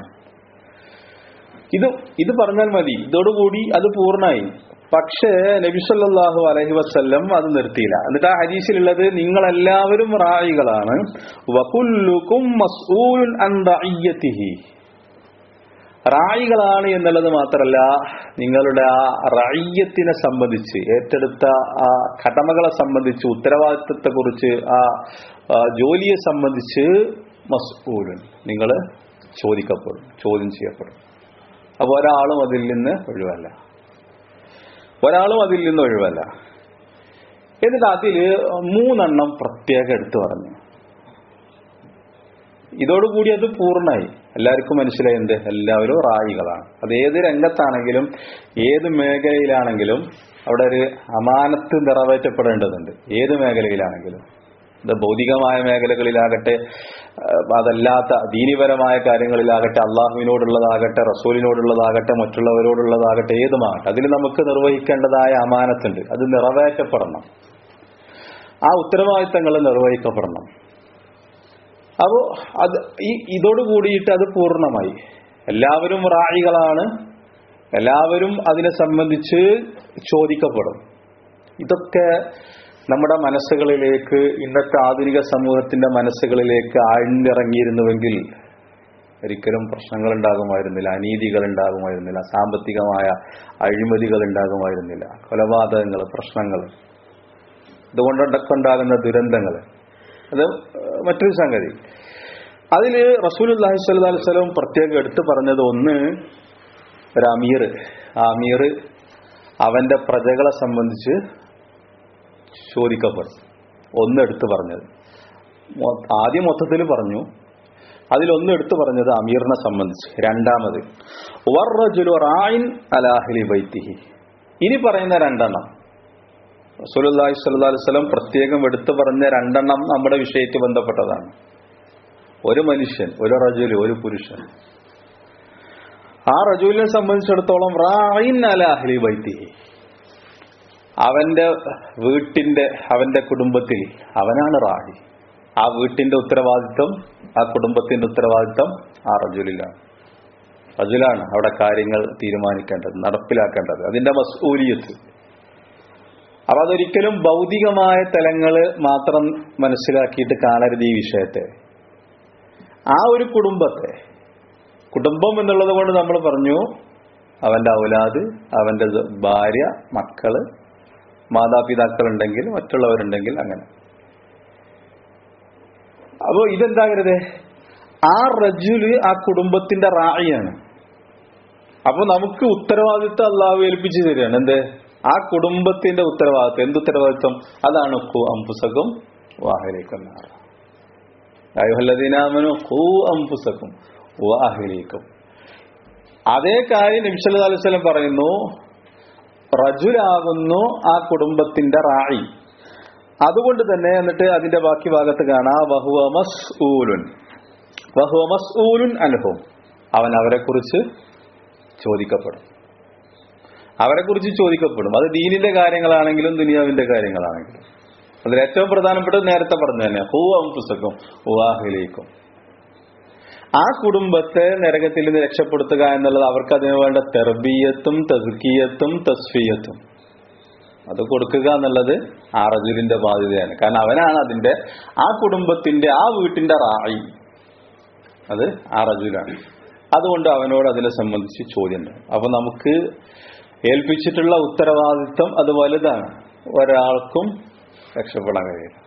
ഇത് ഇത് പറഞ്ഞാൽ മതി ഇതോടുകൂടി അത് പൂർണ്ണമായി പക്ഷേ നബിസല്ലാഹു അലഹി വസ്ല്ലം അത് നിർത്തിയില്ല എന്നിട്ട് ആ ഹദീസിലുള്ളത് നിങ്ങളെല്ലാവരും റായികളാണ് വകുല്ലുക്കും മസ്ഊലുൻ അൻ റഅയ്യതിഹി റായികളാണ് എന്നുള്ളത് മാത്രമല്ല നിങ്ങളുടെ ആ റയ്യത്തിനെ സംബന്ധിച്ച് ഏറ്റെടുത്ത ആ കടമകളെ സംബന്ധിച്ച് ഉത്തരവാദിത്വത്തെ കുറിച്ച് ആ ജോലിയെ സംബന്ധിച്ച് മസ്ഊലുൻ നിങ്ങൾ ചോദിക്കപ്പെടും ചോദ്യം ചെയ്യപ്പെടും അപ്പൊ ഒരാളും അതിൽ നിന്ന് ഒഴിവല്ല ഒരാളും അതിൽ നിന്ന് ഒഴിവല്ല എന്നിട്ട് അതിൽ മൂന്നെണ്ണം പ്രത്യേകം എടുത്തു പറഞ്ഞു ഇതോടുകൂടി അത് പൂർണ്ണമായി എല്ലാവർക്കും മനസ്സിലായി എന്ത് എല്ലാവരും റായികളാണ് അത് ഏത് രംഗത്താണെങ്കിലും ഏത് മേഖലയിലാണെങ്കിലും അവിടെ ഒരു അമാനത്ത് നിറവേറ്റപ്പെടേണ്ടതുണ്ട് ഏത് മേഖലയിലാണെങ്കിലും ഇത് ഭൗതികമായ മേഖലകളിലാകട്ടെ ഏഹ്, അതല്ലാത്ത ദീനിപരമായ കാര്യങ്ങളിലാകട്ടെ അള്ളാഹുവിനോടുള്ളതാകട്ടെ റസൂലിനോടുള്ളതാകട്ടെ മറ്റുള്ളവരോടുള്ളതാകട്ടെ ഏതുമാകട്ടെ അതിൽ നമുക്ക് നിർവഹിക്കേണ്ടതായ അമാനത്തുണ്ട് അത് നിറവേറ്റപ്പെടണം ആ ഉത്തരവാദിത്തങ്ങൾ നിർവഹിക്കപ്പെടണം അപ്പോ അത് ഈ ഇതോട് കൂടിയിട്ട് അത് പൂർണ്ണമായി എല്ലാവരും റായികളാണ് എല്ലാവരും അതിനെ സംബന്ധിച്ച് ചോദിക്കപ്പെടും ഇതൊക്കെ നമ്മുടെ മനസ്സുകളിലേക്ക് ഇന്നത്തെ ആധുനിക സമൂഹത്തിന്റെ മനസ്സുകളിലേക്ക് ആഴ്ന്നിറങ്ങിയിരുന്നുവെങ്കിൽ ഒരിക്കലും പ്രശ്നങ്ങൾ ഉണ്ടാകുമായിരുന്നില്ല അനീതികൾ ഉണ്ടാകുമായിരുന്നില്ല സാമ്പത്തികമായ അഴിമതികൾ ഉണ്ടാകുമായിരുന്നില്ല കൊലപാതകങ്ങൾ പ്രശ്നങ്ങൾ ഇതുകൊണ്ടൊക്കെ ഉണ്ടാകുന്ന ദുരന്തങ്ങൾ അത് മറ്റൊരു സംഗതി അതിൽ റസൂൽ അള്ളാഹി സ്വല്ലാ വസ്ലം പ്രത്യേകം എടുത്തു പറഞ്ഞത് ഒന്ന് ഒരു അമീർ ആ അമീർ അവന്റെ പ്രജകളെ സംബന്ധിച്ച് ചോദിക്കപ്പെടും ഒന്ന് എടുത്തു പറഞ്ഞത് മൊ- ആദ്യം മൊത്തത്തിൽ പറഞ്ഞു അതിലൊന്ന് എടുത്തു പറഞ്ഞത് അമീറിനെ സംബന്ധിച്ച് രണ്ടാമത് വർറജുലു റായിൻ അലാഹ്ലി ബൈത്തിഹി ഇനി പറയുന്ന രണ്ടെണ്ണം റസൂലുള്ളാഹി സ്വല്ലല്ലാഹു അലൈഹി വസല്ലം പ്രത്യേകം എടുത്തു പറഞ്ഞ രണ്ടെണ്ണം നമ്മുടെ വിഷയത്തിൽ ബന്ധപ്പെട്ടതാണ് ഒരു മനുഷ്യൻ ഒരു റജുല് ഒരു പുരുഷൻ ആ റജുലിനെ സംബന്ധിച്ചിടത്തോളം റായിൻ അലാഹ്ലി ബൈത്തിഹി അവന്റെ വീട്ടിന്റെ അവന്റെ കുടുംബത്തിൽ അവനാണ് റാഹി ആ വീട്ടിന്റെ ഉത്തരവാദിത്വം ആ കുടുംബത്തിന്റെ ഉത്തരവാദിത്വം ആ റജുലിലാണ് റജുലാണ് അവിടെ കാര്യങ്ങൾ തീരുമാനിക്കേണ്ടത് നടപ്പിലാക്കേണ്ടത് അതിന്റെ മസൂലിയത്ത് അപ്പൊ അതൊരിക്കലും ഭൗതികമായ തലങ്ങള് മാത്രം മനസ്സിലാക്കിയിട്ട് കാണരുത് ഈ വിഷയത്തെ ആ ഒരു കുടുംബത്തെ കുടുംബം എന്നുള്ളത് കൊണ്ട് നമ്മൾ പറഞ്ഞു അവന്റെ ഔലാദ് അവന്റെ ഭാര്യ മക്കള് മാതാപിതാക്കളുണ്ടെങ്കിൽ മറ്റുള്ളവരുണ്ടെങ്കിൽ അങ്ങനെ അപ്പോ ഇതെന്താകരുത് ആ റജുല് ആ കുടുംബത്തിന്റെ റായിയാണ് അപ്പൊ നമുക്ക് ഉത്തരവാദിത്വം അള്ളാഹു ഏൽപ്പിച്ചു തരികയാണ് എന്ത് ആ കുടുംബത്തിന്റെ ഉത്തരവാദിത്വം എന്ത് ഉത്തരവാദിത്വം അതാണ് കു അംപുസക്കും വാഹലേക്കും അയ്യുഹല്ലദീനാമനു ഹൂ അംപുസക്കും വാഹലേക്കും അതേ കാര്യം നബിസല്ലാ അലൈഹി സ്വലം പറയുന്നു റജുലാകുന്നു ആ കുടുംബത്തിന്റെ റായി അതുകൊണ്ട് തന്നെ എന്നിട്ട് അതിന്റെ ബാക്കി ഭാഗത്ത് കാണാ വഹുവ മസ്ഊലുൻ വഹുവ മസ്ഊലുൻ അൻഹും അവൻ അവരെ കുറിച്ച് ചോദിക്കപ്പെടും അവരെ കുറിച്ച് ചോദിക്കപ്പെടും അത് ദീനിന്റെ കാര്യങ്ങളാണെങ്കിലും ദുനിയാവിന്റെ കാര്യങ്ങളാണെങ്കിലും അതിൽ ഏറ്റവും പ്രധാനപ്പെട്ടത് നേരത്തെ പറഞ്ഞു തന്നെ ഹൂ അംപുസക്കും ഹുവാഹിലേക്കും ആ കുടുംബത്തെ നരകത്തിൽ നിന്ന് രക്ഷപ്പെടുത്തുക എന്നുള്ളത് അവർക്ക് അതിനു വേണ്ട തെർബീയത്തും തസ്കിയത്തും തസ്ഫിയത്തും അത് കൊടുക്കുക എന്നുള്ളത് ആ റജുലിന്റെ ബാധ്യതയാണ് കാരണം അവനാണ് അതിന്റെ ആ കുടുംബത്തിന്റെ ആ വീട്ടിന്റെ റായി അത് ആ റജുലാണ് അതുകൊണ്ട് അവനോട് അതിനെ സംബന്ധിച്ച് ചോദ്യമുണ്ട് അപ്പൊ നമുക്ക് ഏൽപ്പിച്ചിട്ടുള്ള ഉത്തരവാദിത്വം അത് വലുതാണ് ഒരാൾക്കും രക്ഷപ്പെടാൻ കഴിയില്ല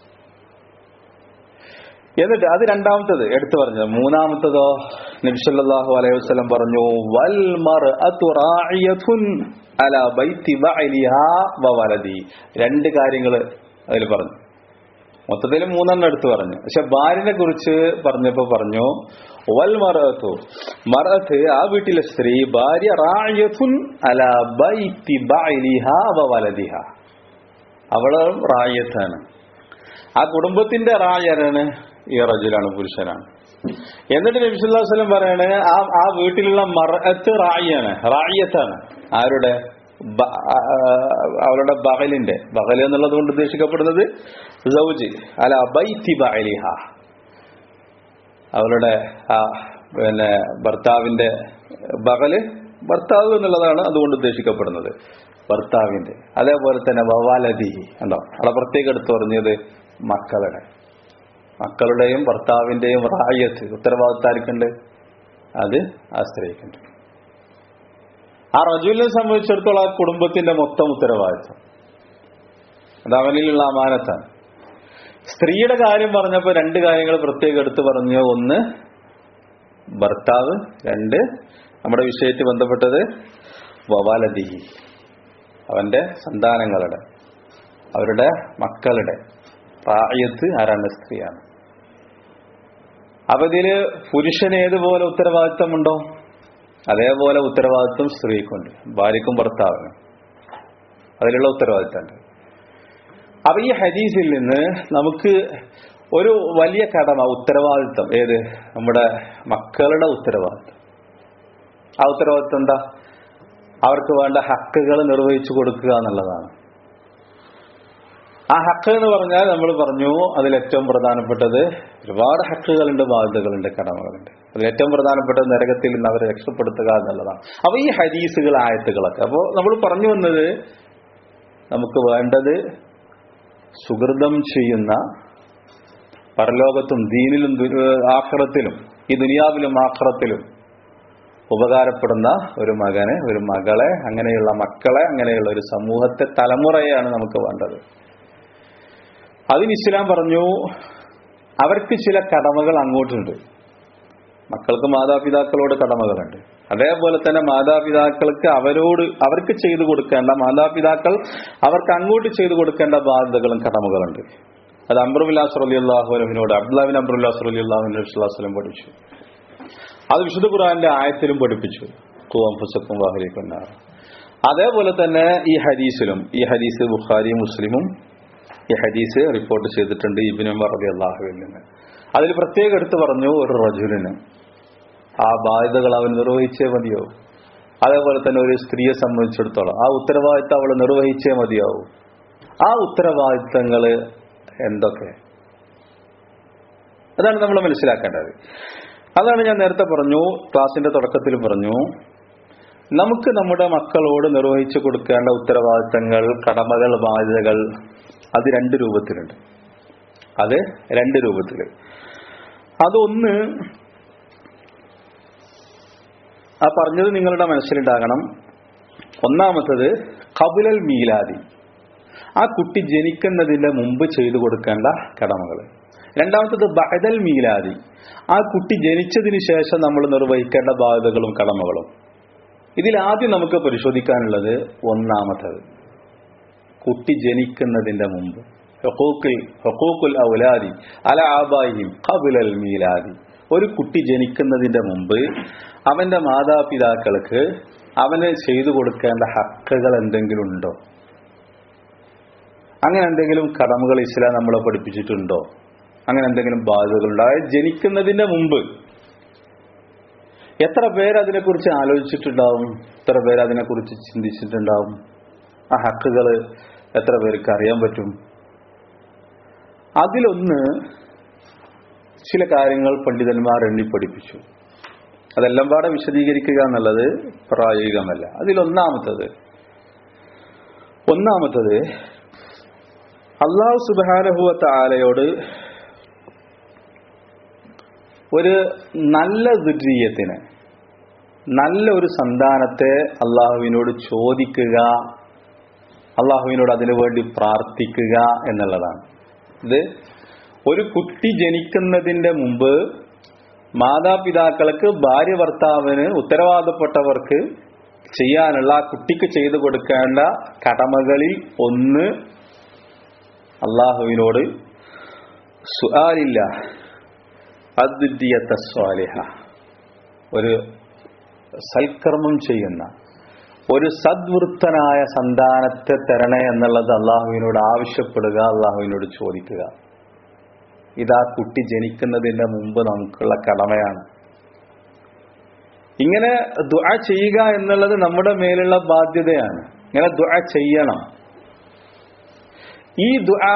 എന്നിട്ട് അത് രണ്ടാമത്തത് എടുത്തു പറഞ്ഞത് മൂന്നാമത്തതോ നബിസല്ലാഹു അലൈഹി വസല്ലം പറഞ്ഞു വൽ മർഅതു റാഇയത്തുൻ അലാ ബൈത്തി ബഅലിഹാ വ വലദി രണ്ട് കാര്യങ്ങൾ അതിൽ പറഞ്ഞു മൊത്തത്തിൽ മൂന്നെണ്ണം എടുത്തു പറഞ്ഞു പക്ഷെ ഭാര്യനെ കുറിച്ച് പറഞ്ഞപ്പോ പറഞ്ഞു വൽ മറത്തു മറത്ത് ആ വീട്ടിലെ സ്ത്രീ ഭാര്യ റായത്തുൻ അല ബൈത്തി ബഅലിഹാ വ വലദിഹ അവള് റായത്താണ് ആ കുടുംബത്തിന്റെ റായരാണ് ഈ റജുലാണ് പുരുഷനാണ് എന്നിട്ട് നബി സല്ലല്ലാഹു അലൈഹി വസല്ലം പറയാണ് ആ ആ വീട്ടിലുള്ള മറത്ത് റായിയാണ് റായിയത്താണ് ആരുടെ ബ- ആ- ആ- അവളുടെ ബഹലിന്റെ ബഹൽ എന്നുള്ളത് കൊണ്ട് ഉദ്ദേശിക്കപ്പെടുന്നത് സൗജ് അല ബൈത്തി ബഅലിഹ അവളുടെ ആ പിന്നെ ഭർത്താവിന്റെ ബഹല് ഭർത്താവ് എന്നുള്ളതാണ് അതുകൊണ്ട് ഉദ്ദേശിക്കപ്പെടുന്നത് ഭർത്താവിന്റെ അതേപോലെ തന്നെ വവാലതി ഉണ്ടോ അവിടെ പ്രത്യേകം എടുത്തു പറഞ്ഞത് മക്കളുടെ മക്കളുടെയും ഭർത്താവിന്റെയും റായത്ത് ഉത്തരവാദിത്തം ആർക്കുണ്ട് അത് ആ സ്ത്രീക്കുണ്ട് ആ റജുലിനെ സംബന്ധിച്ചിടത്തോളം ആ കുടുംബത്തിന്റെ മൊത്തം ഉത്തരവാദിത്വം അത് അവനിലുള്ള അമാനത്താണ് സ്ത്രീയുടെ കാര്യം പറഞ്ഞപ്പോൾ രണ്ട് കാര്യങ്ങൾ പ്രത്യേകം എടുത്തു പറഞ്ഞു ഒന്ന് ഭർത്താവ് രണ്ട് നമ്മുടെ വിഷയത്തിൽ ബന്ധപ്പെട്ടത് വവാലദിഹി അവന്റെ സന്താനങ്ങളുടെ അവരുടെ മക്കളുടെ പ്രായത്ത് ആരാണ് സ്ത്രീയാണ് അപ്പൊ ഇതില് പുരുഷന് ഏതുപോലെ ഉത്തരവാദിത്തമുണ്ടോ അതേപോലെ ഉത്തരവാദിത്വം സ്ത്രീക്കുണ്ട് ഭാര്യക്കും ഭർത്താവിനും അതിലുള്ള ഉത്തരവാദിത്തമുണ്ട് അപ്പൊ ഈ ഹദീസിൽ നിന്ന് നമുക്ക് ഒരു വലിയ കടമ ഉത്തരവാദിത്വം ഏത് നമ്മുടെ മക്കളുടെ ഉത്തരവാദിത്വം ആ ഉത്തരവാദിത്വം എന്താ അവർക്ക് വേണ്ട ഹക്കുകൾ നിർവഹിച്ചു കൊടുക്കുക എന്നുള്ളതാണ് ആ ഹക്ക് എന്ന് പറഞ്ഞാൽ നമ്മൾ പറഞ്ഞു അതിൽ ഏറ്റവും പ്രധാനപ്പെട്ടത് ഒരുപാട് ഹക്കുകളുണ്ട് ബാധ്യതകളുണ്ട് കടമകളുണ്ട് അതിൽ ഏറ്റവും പ്രധാനപ്പെട്ടത് നരകത്തിൽ നിന്ന് അവരെ രക്ഷപ്പെടുത്തുക എന്നുള്ളതാണ് അപ്പൊ ഈ ഹദീസുകൾ ആയത്തുകളൊക്കെ അപ്പോൾ നമ്മൾ പറഞ്ഞു വന്നത് നമുക്ക് വേണ്ടത് സുഹൃതം ചെയ്യുന്ന പരലോകത്തും ദീനിലും ആഖിറത്തിലും ഈ ദുനിയാവിലും ആഖിറത്തിലും ഉപകാരപ്പെടുന്ന ഒരു മകനെ ഒരു മകളെ അങ്ങനെയുള്ള മക്കളെ അങ്ങനെയുള്ള ഒരു സമൂഹത്തെ തലമുറയാണ് നമുക്ക് വേണ്ടത് അതിന് ഇസ്ലാം പറഞ്ഞു അവർക്ക് ചില കടമകൾ അങ്ങോട്ടുണ്ട് മക്കൾക്ക് മാതാപിതാക്കളോട് കടമകളുണ്ട് അതേപോലെ തന്നെ മാതാപിതാക്കൾക്ക് അവരോട് അവർക്ക് ചെയ്തു കൊടുക്കേണ്ട മാതാപിതാക്കൾ അവർക്ക് അങ്ങോട്ട് ചെയ്തു കൊടുക്കേണ്ട ബാധ്യതകളും കടമകളുണ്ട് അത് അംബ്രുല്ലാസ് അലി അള്ളാഹുവിനോട് അബ്ദുല്ലാബിൻ അംബ്രുല്ലാസ് അലി അള്ളാഹുലം പഠിച്ചു അത് വിശുദ്ധ ഖുറാന്റെ ആയത്തിലും പഠിപ്പിച്ചു കൂവം പുസ്തകം വാഹരിക്കുന്ന അതേപോലെ തന്നെ ഈ ഹദീസിലും ഈ ഹദീസ് ബുഖാരി മുസ്ലിമും ഈ ഹദീസ് റിപ്പോർട്ട് ചെയ്തിട്ടുണ്ട് ഇബിനും റബി അള്ളാഹുവിൽ നിന്ന് അതിൽ പ്രത്യേകം എടുത്തു പറഞ്ഞു ഒരു റജുലിന് ആ ബാധ്യതകൾ അവൻ നിർവഹിച്ചേ മതിയോ അതേപോലെ തന്നെ ഒരു സ്ത്രീയെ സംബന്ധിച്ചിടത്തോളം ആ ഉത്തരവാദിത്തം അവൾ നിർവഹിച്ചേ മതിയാവും ആ ഉത്തരവാദിത്തങ്ങൾ എന്തൊക്കെ അതാണ് നമ്മൾ മനസ്സിലാക്കേണ്ടത് അതാണ് ഞാൻ നേരത്തെ പറഞ്ഞു ക്ലാസിന്റെ തുടക്കത്തിൽ പറഞ്ഞു നമുക്ക് നമ്മുടെ മക്കളോട് നിർവഹിച്ചു കൊടുക്കേണ്ട ഉത്തരവാദിത്തങ്ങൾ കടമകൾ ബാധ്യതകൾ അത് രണ്ട് രൂപത്തിലുണ്ട് അത് രണ്ട് രൂപത്തിൽ അതൊന്ന് ആ പറഞ്ഞത് നിങ്ങളുടെ മനസ്സിലുണ്ടാകണം ഒന്നാമത്തത് കബുലൽ മീലാദി ആ കുട്ടി ജനിക്കുന്നതിന്റെ മുമ്പ് ചെയ്തു കൊടുക്കേണ്ട കടമകൾ രണ്ടാമത്തത് ബഹദൽ മീലാദി ആ കുട്ടി ജനിച്ചതിന് ശേഷം നമ്മൾ നിർവഹിക്കേണ്ട ബാധ്യതകളും കടമകളും ഇതിൽ ആദ്യം നമുക്ക് പരിശോധിക്കാനുള്ളത് ഒന്നാമത്തത് കുട്ടി ജനിക്കുന്നതിന്റെ മുമ്പ് ഹൊക്കൂക്കിൽ ഹൊക്കൂക്കുൽ ഔലാദി അല ആബായിയും കബുലൽ മീലാദി ഒരു കുട്ടി ജനിക്കുന്നതിന്റെ മുമ്പ് അവന്റെ മാതാപിതാക്കൾക്ക് അവന് ചെയ്തു കൊടുക്കേണ്ട ഹക്കുകൾ എന്തെങ്കിലും ഉണ്ടോ അങ്ങനെ എന്തെങ്കിലും കടമകൾ ഇസ്ലാം നമ്മളെ പഠിപ്പിച്ചിട്ടുണ്ടോ അങ്ങനെ എന്തെങ്കിലും ബാധ്യതകളുണ്ടോ അതായത് ജനിക്കുന്നതിന്റെ മുമ്പ് എത്ര പേര് അതിനെക്കുറിച്ച് ആലോചിച്ചിട്ടുണ്ടാവും എത്ര പേര് അതിനെക്കുറിച്ച് ചിന്തിച്ചിട്ടുണ്ടാവും ആ ഹക്കുകൾ എത്ര പേർക്ക് അറിയാൻ പറ്റും അതിലൊന്ന് ചില കാര്യങ്ങൾ പണ്ഡിതന്മാർ എണ്ണി പഠിപ്പിച്ചു അതെല്ലാം പാടെ വിശദീകരിക്കുക എന്നുള്ളത് പ്രായോഗികമല്ല അതിലൊന്നാമത്തത് ഒന്നാമത്തത് അള്ളാഹു സുബാനഹുവത്ത ആലയോട് ഒരു നല്ല ദുരീയത്തിന് നല്ല ഒരു സന്താനത്തെ അള്ളാഹുവിനോട് ചോദിക്കുക അള്ളാഹുവിനോട് അതിനു വേണ്ടി പ്രാർത്ഥിക്കുക എന്നുള്ളതാണ് ഇത് ഒരു കുട്ടി ജനിക്കുന്നതിന്റെ മുമ്പ് മാതാപിതാക്കൾക്ക് ഭാര്യ ഭർത്താവിന് ഉത്തരവാദപ്പെട്ടവർക്ക് ചെയ്യാനുള്ള ആ കുട്ടിക്ക് ചെയ്തു കൊടുക്കേണ്ട കടമകളിൽ ഒന്ന് അള്ളാഹുവിനോട് സുആലില്ല അദ്വിതീയത്ത സ്വാലിഹ ഒരു സൽക്കർമ്മം ചെയ്യുന്ന ഒരു സദ്വൃത്തനായ സന്താനത്തെ തരണേ എന്നുള്ളത് അള്ളാഹുവിനോട് ആവശ്യപ്പെടുക അള്ളാഹുവിനോട് ചോദിക്കുക ഇതാ കുട്ടി ജനിക്കുന്നതിന്റെ മുമ്പ് നമുക്കുള്ള കടമയാണ് ഇങ്ങനെ ദുആ ചെയ്യുക എന്നുള്ളത് നമ്മുടെ മേലുള്ള ബാധ്യതയാണ് ഇങ്ങനെ ദുആ ചെയ്യണം ഈ ദുആ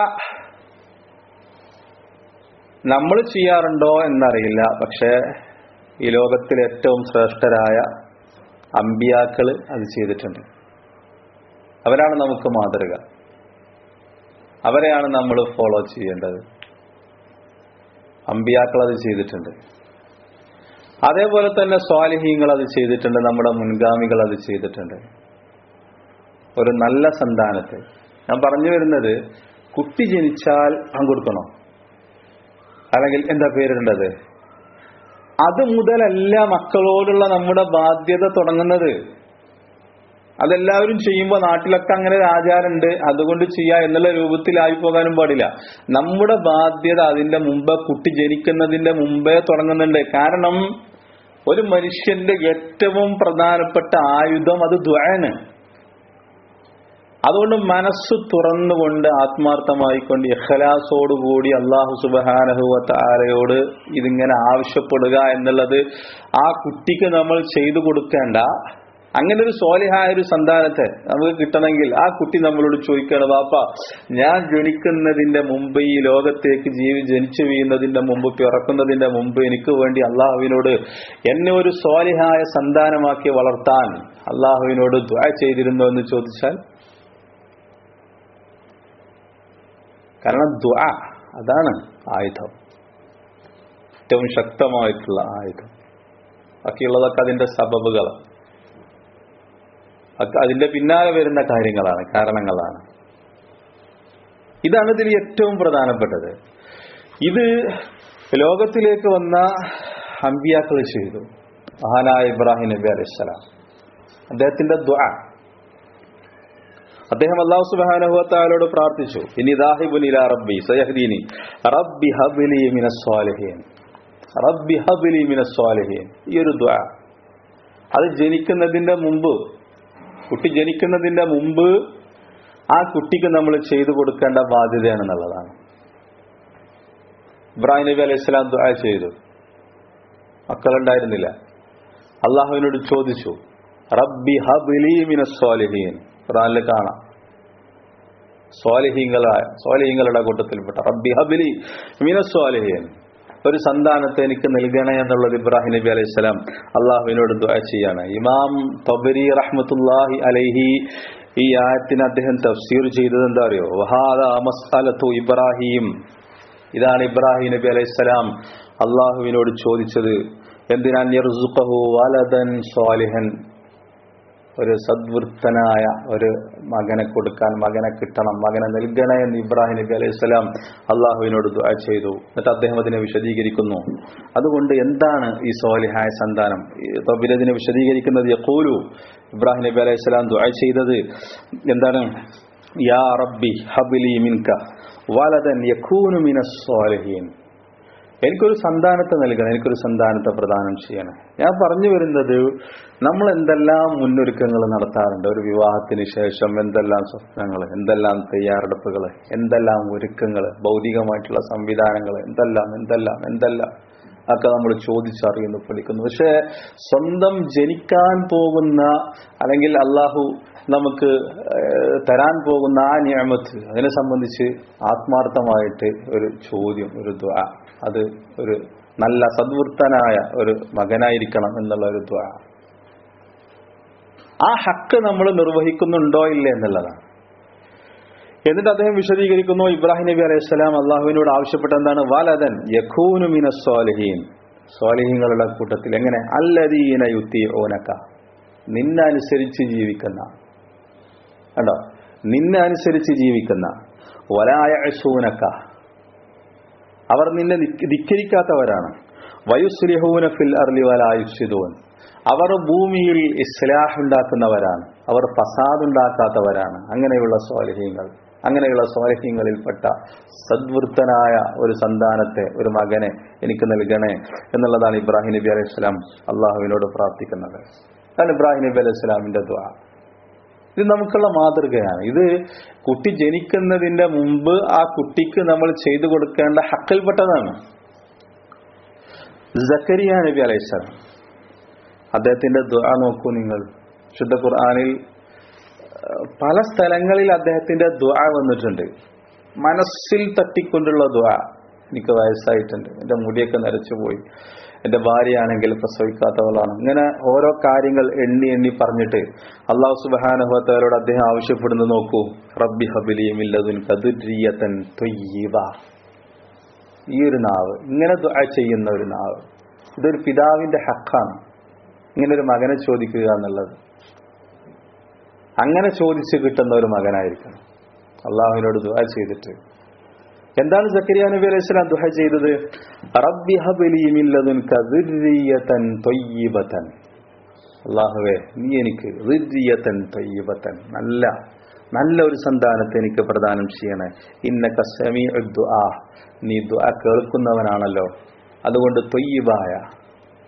നമ്മൾ ചെയ്യാറുണ്ടോ എന്നറിയില്ല പക്ഷേ ഈ ലോകത്തിൽ ഏറ്റവും ശ്രേഷ്ഠരായ അമ്പിയാക്കള് അത് ചെയ്തിട്ടുണ്ട് അവരാണ് നമുക്ക് മാതൃക അവരെയാണ് നമ്മൾ ഫോളോ ചെയ്യേണ്ടത് അമ്പിയാക്കൾ അത് ചെയ്തിട്ടുണ്ട് അതേപോലെ തന്നെ സ്വാലിഹീങ്ങൾ അത് ചെയ്തിട്ടുണ്ട് നമ്മുടെ മുൻഗാമികൾ അത് ചെയ്തിട്ടുണ്ട് ഒരു നല്ല സന്താനത്തെ ഞാൻ പറഞ്ഞു വരുന്നത് കുട്ടി ജനിച്ചാൽ പങ്കൊടുക്കണോ അല്ലെങ്കിൽ എന്താ പേരിടേണ്ടത് അത് മുതലല്ല മക്കളോടുള്ള നമ്മുടെ ബാധ്യത തുടങ്ങുന്നത് അതെല്ലാവരും ചെയ്യുമ്പോൾ നാട്ടിലൊക്കെ അങ്ങനെ ഒരു ആചാരമുണ്ട് അതുകൊണ്ട് ചെയ്യാ എന്നുള്ള രൂപത്തിലായി പോകാനും പാടില്ല നമ്മുടെ ബാധ്യത അതിന്റെ മുമ്പ് കുട്ടി ജനിക്കുന്നതിന്റെ മുമ്പേ തുടങ്ങുന്നുണ്ട് കാരണം ഒരു മനുഷ്യന്റെ ഏറ്റവും പ്രധാനപ്പെട്ട ആയുധം അത് ദ്വാണ് അതുകൊണ്ട് മനസ്സ് തുറന്നുകൊണ്ട് ആത്മാർത്ഥമായിക്കൊണ്ട് ഇഖലാസോടുകൂടി അള്ളാഹു സുബാനഹുവത്ത ആലയോട് ഇതിങ്ങനെ ആവശ്യപ്പെടുക എന്നുള്ളത് ആ കുട്ടിക്ക് നമ്മൾ ചെയ്തു കൊടുക്കേണ്ട അങ്ങനെ ഒരു സോലിഹായ ഒരു സന്താനത്തെ നമുക്ക് കിട്ടണമെങ്കിൽ ആ കുട്ടി നമ്മളോട് ചോദിക്കണം വാപ്പ ഞാൻ ജനിക്കുന്നതിന്റെ മുമ്പ് ഈ ലോകത്തേക്ക് ജീവി ജനിച്ചു വീഴുന്നതിന്റെ മുമ്പ് പിറക്കുന്നതിന്റെ മുമ്പ് എനിക്ക് വേണ്ടി അള്ളാഹുവിനോട് എന്നെ ഒരു സോലിഹായ സന്താനമാക്കി വളർത്താൻ അള്ളാഹുവിനോട് ദ്വാ ചെയ്തിരുന്നോ എന്ന് ചോദിച്ചാൽ കാരണം ദ്വാ അതാണ് ആയുധം ഏറ്റവും ശക്തമായിട്ടുള്ള ആയുധം ബാക്കിയുള്ളതൊക്കെ അതിന്റെ സബബുകളാണ് അത് അതിന്റെ പിന്നാലെ വരുന്ന കാര്യങ്ങളാണ് കാരണങ്ങളാണ് ഇതാണ് ഇതിൽ ഏറ്റവും പ്രധാനപ്പെട്ടത് ഇത് ലോകത്തിലേക്ക് വന്ന അമ്പിയാക്കൾ ചെയ്തു മഹാനായ ഇബ്രാഹിം നബി അലൈഹിസ്സലാം അദ്ദേഹത്തിന്റെ ദ്വാ അദ്ദേഹം അള്ളാഹു സുബാനഹുത്താലോട് പ്രാർത്ഥിച്ചു ഇനി ദാഹിബുൻ ഇലാ റബ്ബി സയഹ്ദീനി റബ്ബി ഹബ്ലി മിനസ് സ്വാലിഹീൻ റബ്ബി ഹബ്ലി മിനസ് സ്വാലിഹീൻ ഈ ഒരു ദ്വാ അത് ജനിക്കുന്നതിന്റെ മുമ്പ് കുട്ടി ജനിക്കുന്നതിന്റെ മുമ്പ് ആ കുട്ടിക്ക് നമ്മൾ ചെയ്തു കൊടുക്കേണ്ട ബാധ്യതയാണെന്നുള്ളതാണ് ഇബ്രാഹിം നബി അലൈഹി സ്വലാം ദുആ ചെയ്തു മക്കളുണ്ടായിരുന്നില്ല അള്ളാഹുവിനോട് ചോദിച്ചു റബ്ബി ഹബ്ലി മിനസ് സ്വാലിഹീൻ ഖുറാനിൽ കാണാം സ്വാലിഹീങ്ങളായ സ്വാലിഹീങ്ങളുടെ കൂട്ടത്തിൽപ്പെട്ട റബ്ബി ഹബ്ലി മിനസ് സ്വാലിഹീൻ ഒരു സന്താനത്തെ എനിക്ക് നൽകണേ എന്നുള്ളത് ഇബ്രാഹിം നബി അലൈഹി സ്വലാം അള്ളാഹുവിനോട് ദുആ ചെയ്യാണ് ഇമാം തബരി റഹ്മത്തുല്ലാഹി അലൈഹി ഈ ആയത്തിന് അദ്ദേഹം തഫ്സീർ ചെയ്തത് എന്താ അറിയോ വഹാദ മസ്അലത്തു ഇബ്രാഹിം ഇതാണ് ഇബ്രാഹിം നബി അലൈഹി സ്വലാം അള്ളാഹുവിനോട് ചോദിച്ചത് എന്തിനാൻ യർസുഖഹു വലദൻ സ്വാലിഹൻ ഒരു സദ്വൃത്തനായ ഒരു മകനെ കൊടുക്കാൻ മകനെ കിട്ടണം മകനെ നൽകണേ എന്ന് ഇബ്രാഹിം നബി അലൈഹി സ്വലാം അള്ളാഹുവിനോട് ദുആ ചെയ്തു എന്നിട്ട് അദ്ദേഹം അതിനെ വിശദീകരിക്കുന്നു അതുകൊണ്ട് എന്താണ് ഈ സ്വാലിഹായ സന്താനം തബിലതിനെ വിശദീകരിക്കുന്നത് യഖൂലു ഇബ്രാഹിം നബി അലൈഹി സ്വലാം ദുആ ചെയ്തത് എന്താണ് യാ റബ്ബി ഹബ്ലി മിൻക വലദൻ യഖൂനു മിനസ് സ്വാലിഹീൻ എനിക്കൊരു സന്താനത്തെ നൽകണം എനിക്കൊരു സന്താനത്തെ പ്രദാനം ചെയ്യണം ഞാൻ പറഞ്ഞു വരുന്നത് നമ്മൾ എന്തെല്ലാം മുന്നൊരുക്കങ്ങൾ നടത്താറുണ്ട് ഒരു വിവാഹത്തിന് ശേഷം എന്തെല്ലാം സ്വപ്നങ്ങൾ എന്തെല്ലാം തയ്യാറെടുപ്പുകൾ എന്തെല്ലാം ഒരുക്കങ്ങൾ ഭൗതികമായിട്ടുള്ള സംവിധാനങ്ങൾ എന്തെല്ലാം എന്തെല്ലാം എന്തെല്ലാം ഒക്കെ നമ്മൾ ചോദിച്ചറിയുന്നു പഠിക്കുന്നു പക്ഷെ സ്വന്തം ജനിക്കാൻ പോകുന്ന അല്ലെങ്കിൽ അള്ളാഹു നമുക്ക് ഏഹ്, തരാൻ പോകുന്ന ആ നിയമത്ത് അതിനെ സംബന്ധിച്ച് ആത്മാർത്ഥമായിട്ട് ഒരു ചോദ്യം ഒരു ദ്വാ അത് ഒരു നല്ല സദ്വൃത്തനായ ഒരു മകനായിരിക്കണം എന്നുള്ള ഒരു ദ്വാ ആ ഹക്ക് നമ്മൾ നിർവഹിക്കുന്നുണ്ടോ ഇല്ല എന്നുള്ളതാണ് എന്നിട്ട് അദ്ദേഹം വിശദീകരിക്കുന്നു ഇബ്രാഹിം നബി അലൈഹി സ്വലാം അള്ളാഹുവിനോട് ആവശ്യപ്പെട്ട എന്താണ് വലതൻ യഖൂനു മിന സ്വാലിഹീൻ സ്വാലിഹീങ്ങളുടെ കൂട്ടത്തിൽ എങ്ങനെ അല്ലദീന യുത്തി ഓനക്ക നിന്നെ അനുസരിച്ച് ജീവിക്കുന്ന കണ്ടോ നിന്നെ അനുസരിച്ച് ജീവിക്കുന്ന വലായ സൂനക്ക അവർ നിന്നെ ധിക്ക- ധിക്കരിക്കാത്തവരാണ് വയുസ്ലിഹൂന ഫിൽ അർലി വലായുസിദൂൻ അവർ ഭൂമിയിൽ ഇസ്ലാഹ് ഉണ്ടാക്കുന്നവരാണ് അവർ ഫസാദ് ഉണ്ടാക്കാത്തവരാണ് അങ്ങനെയുള്ള സ്വാലിഹ്യങ്ങൾ അങ്ങനെയുള്ള സ്വാലിഹ്യങ്ങളിൽപ്പെട്ട സദ്വൃത്തനായ ഒരു സന്താനത്തെ ഒരു മകനെ എനിക്ക് നൽകണേ എന്നുള്ളതാണ് ഇബ്രാഹിം നബി അലൈഹി സ്വലാം അള്ളാഹുവിനോട് പ്രാർത്ഥിക്കുന്നത് അതാണ് ഇബ്രാഹിം നബി അലൈഹി സ്വലാമിന്റെ ദ്വാ ഇത് നമുക്കുള്ള മാതൃകയാണ് ഇത് കുട്ടി ജനിക്കുന്നതിന്റെ മുമ്പ് ആ കുട്ടിക്ക് നമ്മൾ ചെയ്തു കൊടുക്കേണ്ട ഹക്കിൽപ്പെട്ടതാണ് സക്കരിയ നബി അലൈഹിസ്സലാം അദ്ദേഹത്തിന്റെ ദുആ നോക്കൂ നിങ്ങൾ ശുദ്ധ ഖുർആനിൽ ഏഹ്, പല സ്ഥലങ്ങളിൽ അദ്ദേഹത്തിന്റെ ദുആ വന്നിട്ടുണ്ട് മനസ്സിൽ തട്ടിക്കൊണ്ടുള്ള ദുആ എനിക്ക് വയസ്സായിട്ടുണ്ട് എന്റെ മുടിയൊക്കെ നരച്ചുപോയി എന്റെ ഭാര്യയാണെങ്കിൽ പ്രസവിക്കാത്തവളാണ് ഇങ്ങനെ ഓരോ കാര്യങ്ങൾ എണ്ണി എണ്ണി പറഞ്ഞിട്ട് അള്ളാഹു സുബാനുഭവത്തോട് അദ്ദേഹം ആവശ്യപ്പെടുന്നത് നോക്കൂ റബ്ബി ഹബിലിയുമില്ലതുൻ കദുരിയതൻ തൊയ്യീബ ഈ ഒരു നാവ് ഇങ്ങനെ ദുആ ചെയ്യുന്ന ഒരു നാവ് ഇതൊരു പിതാവിന്റെ ഹക്കാണ് ഇങ്ങനെ ഒരു മകനെ ചോദിക്കുക എന്നുള്ളത് അങ്ങനെ ചോദിച്ച് കിട്ടുന്ന ഒരു മകനായിരിക്കണം അള്ളാഹുവിനോട് ദുആ ചെയ്തിട്ട് എന്താണ് സക്കരിയ നബി അലൈഹി സ്വലാം ദുഹ ചെയ്തത് റബ്ബി ഹബ്ലി മിൻ ലദുൻക ദുർരിയതൻ ത്വയ്യിബതൻ അല്ലാഹുവേ നീ എനിക്ക് ദുർരിയതൻ ത്വയ്യിബതൻ നല്ല നല്ല ഒരു സന്താനത്തെ എനിക്ക് പ്രദാനം ചെയ്യണേ ഇന്നക സമീഉ ദുആ നീ ദുആ കേൾക്കുന്നവനാണല്ലോ അതുകൊണ്ട് ത്വയ്യിബായ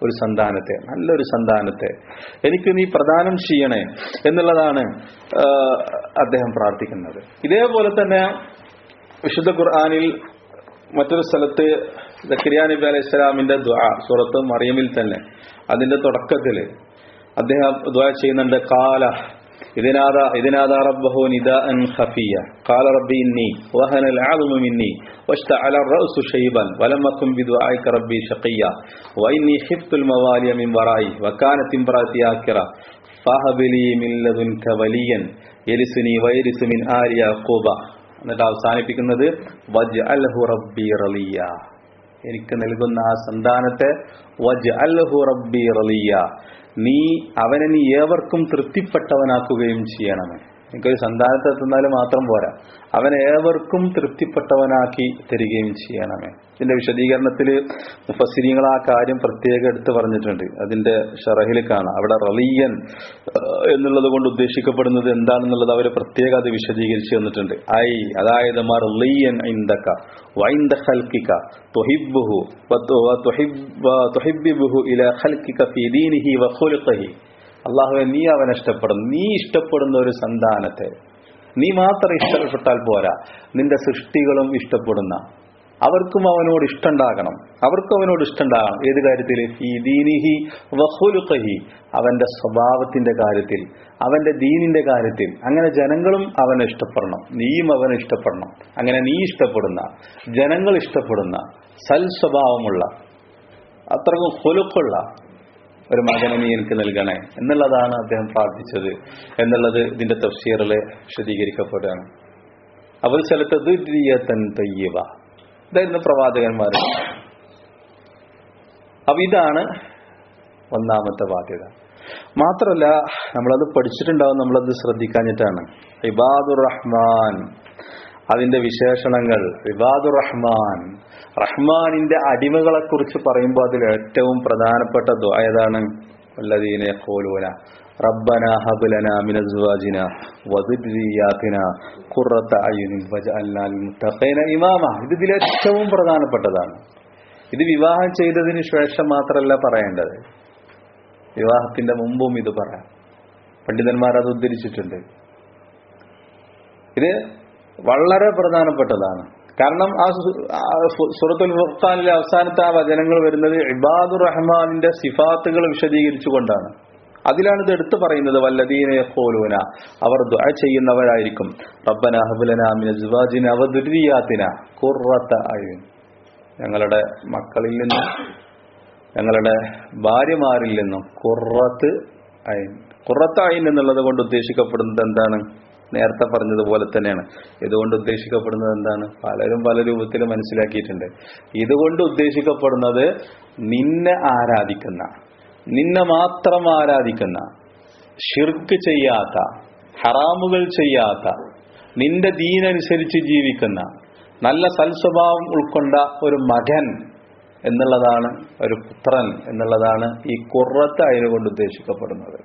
ഒരു സന്താനത്തെ നല്ലൊരു സന്താനത്തെ എനിക്ക് നീ പ്രദാനം ചെയ്യണേ എന്നുള്ളതാണ് ആ, അദ്ദേഹം പ്രാർത്ഥിക്കുന്നത് ഇതേപോലെ തന്നെ വിശുദ്ധ ഖുർആാനിൽ മറ്റൊരു സ്ഥലത്ത് സക്കരിയ നബി അലൈഹി സ്വലാമിന്റെ ദ്വാ സൂറത്ത് മറിയമിൽ തന്നെ അതിന്റെ തുടക്കത്തില് അദ്ദേഹം ദ്വാ ചെയ്യുന്നുണ്ട് കാല ഇതിനാദ ഇതിനാദ റബ്ബഹു നിദാഅൻ ഖഫിയ ഖാല റബ്ബി ഇന്നി വഹന العظم مني واشتعل الرأس شيبا ولم أكن بدعائك ربي شقيا وإني خفت الموالي من ورائي وكانت امرأتي آكرة فهب لي من لدنك وليا يرثني ويرث من آل يعقوب എന്നിട്ട് അവസാനിപ്പിക്കുന്നത് വജ് അൽഹു റബ്ബി റലിയ എനിക്ക് നൽകുന്ന ആ സന്താനത്തെ വജ് അൽഹു റബ്ബി റലിയ നീ അവനെ നീ ഏവർക്കും തൃപ്തിപ്പെട്ടവനാക്കുകയും ചെയ്യണമേ എനിക്കൊരു സന്താനത്തെ എത്തുന്നാൽ മാത്രം പോരാ അവനെ ഏവർക്കും തൃപ്തിപ്പെട്ടവനാക്കി തരികയും ചെയ്യണമേ ഇതിന്റെ വിശദീകരണത്തിൽ മുഫസിരിങ്ങൾ ആ കാര്യം പ്രത്യേകം എടുത്ത് പറഞ്ഞിട്ടുണ്ട് അതിന്റെ ഷറഹിൽ കാണാം അവിടെ റലിയൻ ഏഹ്, എന്നുള്ളത് കൊണ്ട് ഉദ്ദേശിക്കപ്പെടുന്നത് എന്താണെന്നുള്ളത് അവർ പ്രത്യേകം അത് വിശദീകരിച്ചു തന്നിട്ടുണ്ട് ഐ അതായത് മർലിയൻ ഇന്ദക വൈന്ദ ഖൽക്കിക തുഹിബ്ബുഹു വതു- വതുഹിബ്ബ- തുഹിബ്ബിബുഹു ഇല ഖൽക്കിക ഫീ ദീനിഹി വഖുലുഖിഹി അള്ളാഹുവെ നീ അവനെ ഇഷ്ടപ്പെടുന്നു നീ ഇഷ്ടപ്പെടുന്ന ഒരു സന്താനത്തെ നീ മാത്രം ഇഷ്ടപ്പെട്ടാൽ പോരാ നിന്റെ സൃഷ്ടികളും ഇഷ്ടപ്പെടുന്ന അവർക്കും അവനോട് ഇഷ്ടമുണ്ടാകണം അവർക്കും അവനോട് ഇഷ്ടമുണ്ടാകണം ഏത് കാര്യത്തിൽ ഈ ദീനിഹി വഹുലുഖഹി അവന്റെ സ്വഭാവത്തിന്റെ കാര്യത്തിൽ അവന്റെ ദീനിന്റെ കാര്യത്തിൽ അങ്ങനെ ജനങ്ങളും അവനെ ഇഷ്ടപ്പെടണം നീയും അവനെ ഇഷ്ടപ്പെടണം അങ്ങനെ നീ ഇഷ്ടപ്പെടുന്ന ജനങ്ങൾ ഇഷ്ടപ്പെടുന്ന സൽ സ്വഭാവമുള്ള അത്രക്കും ഹുലുക്കുള്ള ഒരു മകനെ നീ എനിക്ക് നൽകണേ എന്നുള്ളതാണ് അദ്ദേഹം പ്രാർത്ഥിച്ചത് എന്നുള്ളത് ഇതിന്റെ തഫ്സീറിൽ വിശദീകരിക്കപ്പെടുകയാണ് അവർ സ്ഥലത്ത് ദുര്യത്തൻ തയ്യവ ഇതായിരുന്നു പ്രവാചകന്മാർ അപ്പൊ ഇതാണ് ഒന്നാമത്തെ ബാധ്യത മാത്രമല്ല നമ്മളത് പഠിച്ചിട്ടുണ്ടാവും നമ്മളത് ശ്രദ്ധിക്കാഞ്ഞിട്ടാണ് ഇബാദുർ റഹ്മാൻ അതിന്റെ വിശേഷണങ്ങൾ ഇബാദുർ റഹ്മാൻ റഹ്മാനിന്റെ അടിമകളെ കുറിച്ച് പറയുമ്പോൾ അതിൽ ഏറ്റവും പ്രധാനപ്പെട്ട ദുആ ഏതാണ് വല്ലദീന യഖൂലൂന റബ്ബന ഹബ് ലനാ മിൻ അസ്വാജിന വദുരിയാതിന ഖുറത അയുനിൻ വജഅൽനാ ലിൽ മുത്തഖീന ഇമാമ ഇത് ഇതിൽ ഏറ്റവും പ്രധാനപ്പെട്ടതാണ് ഇത് വിവാഹം ചെയ്തതിന് ശേഷം മാത്രമല്ല പറയേണ്ടത് വിവാഹത്തിന്റെ മുമ്പും ഇത് പറയാം പണ്ഡിതന്മാർ അത് ഉദ്ധരിച്ചിട്ടുണ്ട് ഇത് വളരെ പ്രധാനപ്പെട്ടതാണ് കാരണം ആ സു- ആ സു- സൂറത്തുൽ ഫുർഖാനിലെ അവസാനത്തെ ആ വചനങ്ങൾ വരുന്നത് ഇബാദുർ റഹ്മാനിന്റെ സിഫാത്തുകൾ വിശദീകരിച്ചുകൊണ്ടാണ് അതിലാണ് ഇത് എടുത്തു പറയുന്നത് വല്ലദീന യഖൂലൂന അവർ ദുആ ചെയ്യുന്നവരായിരിക്കും റബ്ബന ഹബ്ലന മിൻ അസ്വാജിന വദുരിയാതിന ഖുറത അയുൻ ഞങ്ങളുടെ മക്കളിൽ നിന്നും ഞങ്ങളുടെ ഭാര്യമാരിൽ നിന്നും കുറത്ത് അയിൻ കുറത്ത് അയിൻ എന്നുള്ളത് കൊണ്ട് ഉദ്ദേശിക്കപ്പെടുന്നത് എന്താണ് നേരത്തെ പറഞ്ഞതുപോലെ തന്നെയാണ് ഇതുകൊണ്ട് ഉദ്ദേശിക്കപ്പെടുന്നത് എന്താണ് പലരും പല രൂപത്തിൽ മനസ്സിലാക്കിയിട്ടുണ്ട് ഇതുകൊണ്ട് ഉദ്ദേശിക്കപ്പെടുന്നത് നിന്നെ ആരാധിക്കുന്ന നിന്നെ മാത്രം ആരാധിക്കുന്ന ഷിർക്ക് ചെയ്യാത്ത ഹറാമുകൾ ചെയ്യാത്ത നിന്റെ ദീനനുസരിച്ച് ജീവിക്കുന്ന നല്ല സൽസ്വഭാവം ഉൾക്കൊണ്ട ഒരു മകൻ എന്നുള്ളതാണ് ഒരു പുത്രൻ എന്നുള്ളതാണ് ഈ കുറത്ത് അതിനെ കൊണ്ട് ഉദ്ദേശിക്കപ്പെടുന്നത്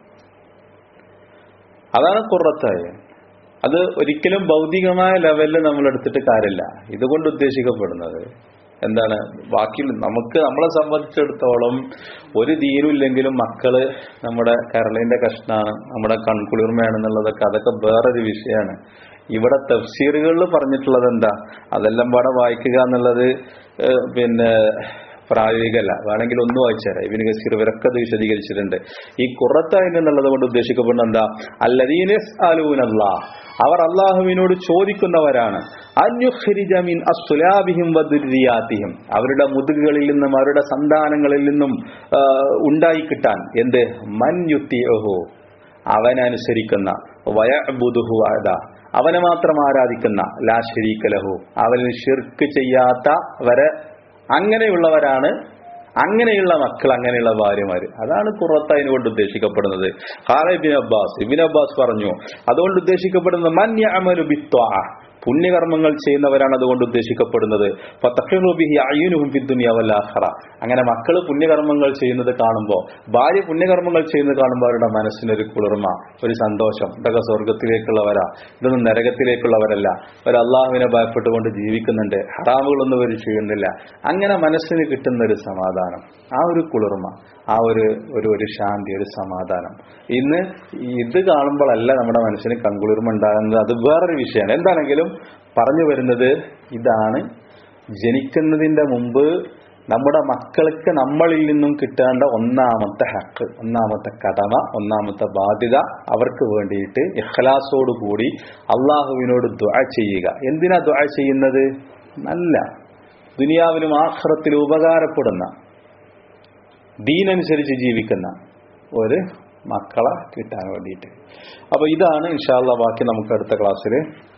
അതാണ് കുറത്തായ അത് ഒരിക്കലും ഭൗതികമായ ലെവലിൽ നമ്മൾ എടുത്തിട്ട് കാര്യമില്ല ഇതുകൊണ്ട് ഉദ്ദേശിക്കപ്പെടുന്നത് എന്താണ് ബാക്കി നമുക്ക് നമ്മളെ സംബന്ധിച്ചിടത്തോളം ഒരു ദീനുമില്ലെങ്കിലും മക്കള് നമ്മുടെ കരളിന്റെ കഷ്ണാണ് നമ്മുടെ കൺകുളിർമയാണെന്നുള്ളതൊക്കെ അതൊക്കെ വേറൊരു വിഷയമാണ് ഇവിടെ തഫ്സീറുകളിൽ പറഞ്ഞിട്ടുള്ളത് എന്താ അതെല്ലാം പാടെ വായിക്കുക എന്നുള്ളത് ഏഹ്, പിന്നെ പ്രായോഗികമല്ല വേണമെങ്കിൽ ഒന്ന് വായിച്ചുതരാം ഇബിന് കസീർ ഇവരൊക്കെ അത് വിശദീകരിച്ചിട്ടുണ്ട് ഈ കുറത്തായി എന്നുള്ളത് കൊണ്ട് ഉദ്ദേശിക്കപ്പെടുന്ന എന്താ അല്ലദീനസ് അലൂനല്ല അവർ അള്ളാഹുവിനോട് ചോദിക്കുന്നവരാണ് അന്യുഖ്രിജ മിൻ അസ്സുലാബിഹിം വദുരിയാത്തിഹിം അവരുടെ മുതുകുകളിൽ നിന്നും അവരുടെ സന്താനങ്ങളിൽ നിന്നും ആ, ഉണ്ടായി കിട്ടാൻ എന്ത് മൻയുത്തിയഹു അവനനുസരിക്കുന്ന വയബുദുഹു അത അവനെ മാത്രം ആരാധിക്കുന്ന ലാ ശരീക ലഹു അവന് ഷിർക്ക് ചെയ്യാത്തവരെ അങ്ങനെയുള്ളവരാണ് അങ്ങനെയുള്ള മക്കൾ അങ്ങനെയുള്ള ഭാര്യമാര് അതാണ് കുറത്ത് അതിനുകൊണ്ട് ഉദ്ദേശിക്കപ്പെടുന്നത് ഖാല ഇബിൻ അബ്ബാസ് ഇബിൻ അബ്ബാസ് പറഞ്ഞു അതുകൊണ്ട് ഉദ്ദേശിക്കപ്പെടുന്നത് മന്യ അമലു ബിത്വാ പുണ്യകർമ്മങ്ങൾ ചെയ്യുന്നവരാണ് അതുകൊണ്ട് ഉദ്ദേശിക്കപ്പെടുന്നത് ഫതഖിറുബിഹി അയ്യുനുഹും ഫിദ്ദുനിയ വൽ ആഖിറ അങ്ങനെ മക്കൾ പുണ്യകർമ്മങ്ങൾ ചെയ്യുന്നത് കാണുമ്പോൾ ഭാര്യ പുണ്യകർമ്മങ്ങൾ ചെയ്യുന്നത് കാണുമ്പോൾ അവരുടെ മനസ്സിനൊരു കുളിർമ ഒരു സന്തോഷം ഇതൊക്കെ സ്വർഗത്തിലേക്കുള്ളവരാ ഇതൊന്നും നരകത്തിലേക്കുള്ളവരല്ല അവർ അള്ളാഹുവിനെ ഭയപ്പെട്ടുകൊണ്ട് ജീവിക്കുന്നുണ്ട് ഹറാമുകളൊന്നും അവർ ചെയ്യുന്നില്ല അങ്ങനെ മനസ്സിന് കിട്ടുന്ന ഒരു സമാധാനം ആ ഒരു കുളിർമ ആ ഒരു ഒരു ഒരു ശാന്തി ഒരു സമാധാനം ഇന്ന് ഇത് കാണുമ്പോഴല്ല നമ്മുടെ മനസ്സിന് കൺകുളിർമ ഉണ്ടാകുന്നത് അത് വേറൊരു വിഷയമാണ് എന്താണെങ്കിലും പറഞ്ഞു വരുന്നത് ഇതാണ് ജനിക്കുന്നതിന്റെ മുമ്പ് നമ്മുടെ മക്കൾക്ക് നമ്മളിൽ നിന്നും കിട്ടേണ്ട ഒന്നാമത്തെ ഹക്ക് ഒന്നാമത്തെ കടമ ഒന്നാമത്തെ ബാധ്യത അവർക്ക് വേണ്ടിയിട്ട് ഇഖ്ലാസോട് കൂടി അള്ളാഹുവിനോട് ദുആ ചെയ്യുക എന്തിനാ ദുആ ചെയ്യുന്നത് നല്ല ദുനിയാവിലും ആഖിറത്തിലും ഉപകാരപ്പെടുന്ന ദീനനുസരിച്ച് ജീവിക്കുന്ന ഒരു മക്കളെ കിട്ടാൻ വേണ്ടിയിട്ട് അപ്പൊ ഇതാണ് ഇൻഷാല്ല ബാക്കി നമുക്ക് അടുത്ത ക്ലാസ്സിൽ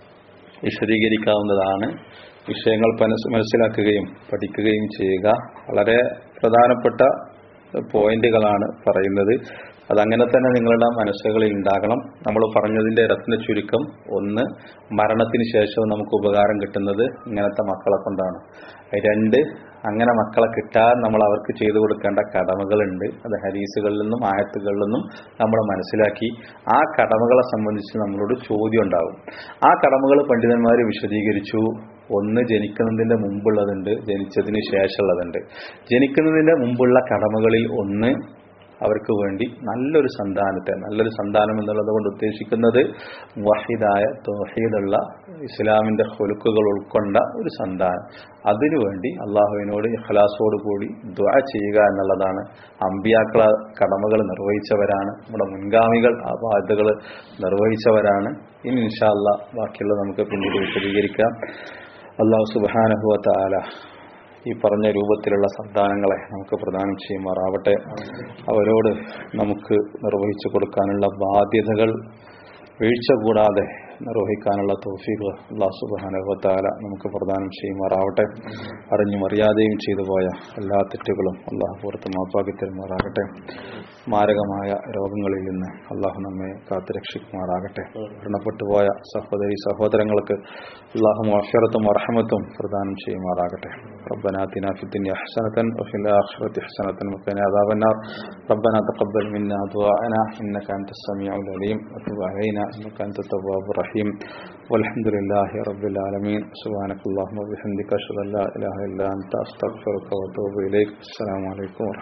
വിശദീകരിക്കാവുന്നതാണ് വിഷയങ്ങൾ മനസ് മനസ്സിലാക്കുകയും പഠിക്കുകയും ചെയ്യുക വളരെ പ്രധാനപ്പെട്ട പോയിന്റുകളാണ് പറയുന്നത് അതങ്ങനെ തന്നെ നിങ്ങളുടെ മനസ്സുകളിൽ ഉണ്ടാകണം നമ്മൾ പറഞ്ഞതിന്റെ രത്ന ചുരുക്കം ഒന്ന് മരണത്തിന് ശേഷവും നമുക്ക് ഉപകാരം കിട്ടുന്നത് ഇങ്ങനത്തെ മക്കളെ കൊണ്ടാണ് രണ്ട് അങ്ങനെ മക്കളെ കിട്ടാൻ നമ്മൾ അവർക്ക് ചെയ്തു കൊടുക്കേണ്ട കടമകളുണ്ട് അത് ഹരീസുകളിൽ നിന്നും ആയത്തുകളിൽ നിന്നും നമ്മൾ മനസ്സിലാക്കി ആ കടമകളെ സംബന്ധിച്ച് നമ്മളോട് ചോദ്യം ഉണ്ടാകും ആ കടമകൾ പണ്ഡിതന്മാർ വിശദീകരിച്ചു ഒന്ന് ജനിക്കുന്നതിന്റെ മുമ്പുള്ളതുണ്ട് ജനിച്ചതിന് ശേഷമുള്ളതുണ്ട് ജനിക്കുന്നതിന്റെ മുമ്പുള്ള കടമകളിൽ ഒന്ന് അവർക്ക് വേണ്ടി നല്ലൊരു സന്താനത്തെ നല്ലൊരു സന്താനം എന്നുള്ളത് കൊണ്ട് ഉദ്ദേശിക്കുന്നത് വഹിദായ തോഹീദുള്ള ഇസ്ലാമിന്റെ ഹൊലുക്കുകൾ ഉൾക്കൊണ്ട ഒരു സന്താനം അതിനുവേണ്ടി അള്ളാഹുവിനോട് ഇഖലാസോട് കൂടി ദ്വാ ചെയ്യുക എന്നുള്ളതാണ് അമ്പിയാക്കള കടമകൾ നിർവഹിച്ചവരാണ് നമ്മുടെ മുൻഗാമികൾ ആ ബാധ്യതകൾ നിർവഹിച്ചവരാണ് ഇനി ഇൻഷാല്ല ബാക്കിയുള്ളത് നമുക്ക് പിന്നീട് വിശദീകരിക്കാം അള്ളാഹു സുബാനഹുവത്ത ആല ഈ പറഞ്ഞ രൂപത്തിലുള്ള സന്താനങ്ങളെ നമുക്ക് പ്രദാനം ചെയ്യുമാറാവട്ടെ അവരോട് നമുക്ക് നിർവഹിച്ചു കൊടുക്കാനുള്ള ബാധ്യതകൾ വീഴ്ച കൂടാതെ നിർവഹിക്കാനുള്ള തോഫീഖ് അള്ളാഹു സുബാനുഭവത്താല നമുക്ക് പ്രദാനം ചെയ്യുമാറാവട്ടെ അറിഞ്ഞും അറിയാതെയും ചെയ്തു പോയ എല്ലാ തെറ്റുകളും അള്ളാഹു പുറത്ത് മാപ്പാക്കി തരുമാറാകട്ടെ മാരകമായ രോഗങ്ങളിൽ നിന്ന് അള്ളാഹു നമ്മെ കാത്തുരക്ഷിക്കുമാറാകട്ടെ മരണപ്പെട്ടു പോയ സഹോദരി സഹോദരങ്ങൾക്ക് അള്ളാഹു മഫിറത്തും അർഹമത്തും പ്രദാനം ചെയ്യുമാറാകട്ടെ ربنا آتنا في الدنيا حسنة وفي الآخرة حسنة وقنا عذاب النار ربنا تقبل منا دعاءنا إنك أنت السميع العليم وتب علينا إنك أنت التواب الرحيم والحمد لله رب العالمين سبحانك اللهم وبحمدك أشهد أن لا إله إلا أنت أستغفرك وأتوب إليك السلام عليكم ورحمة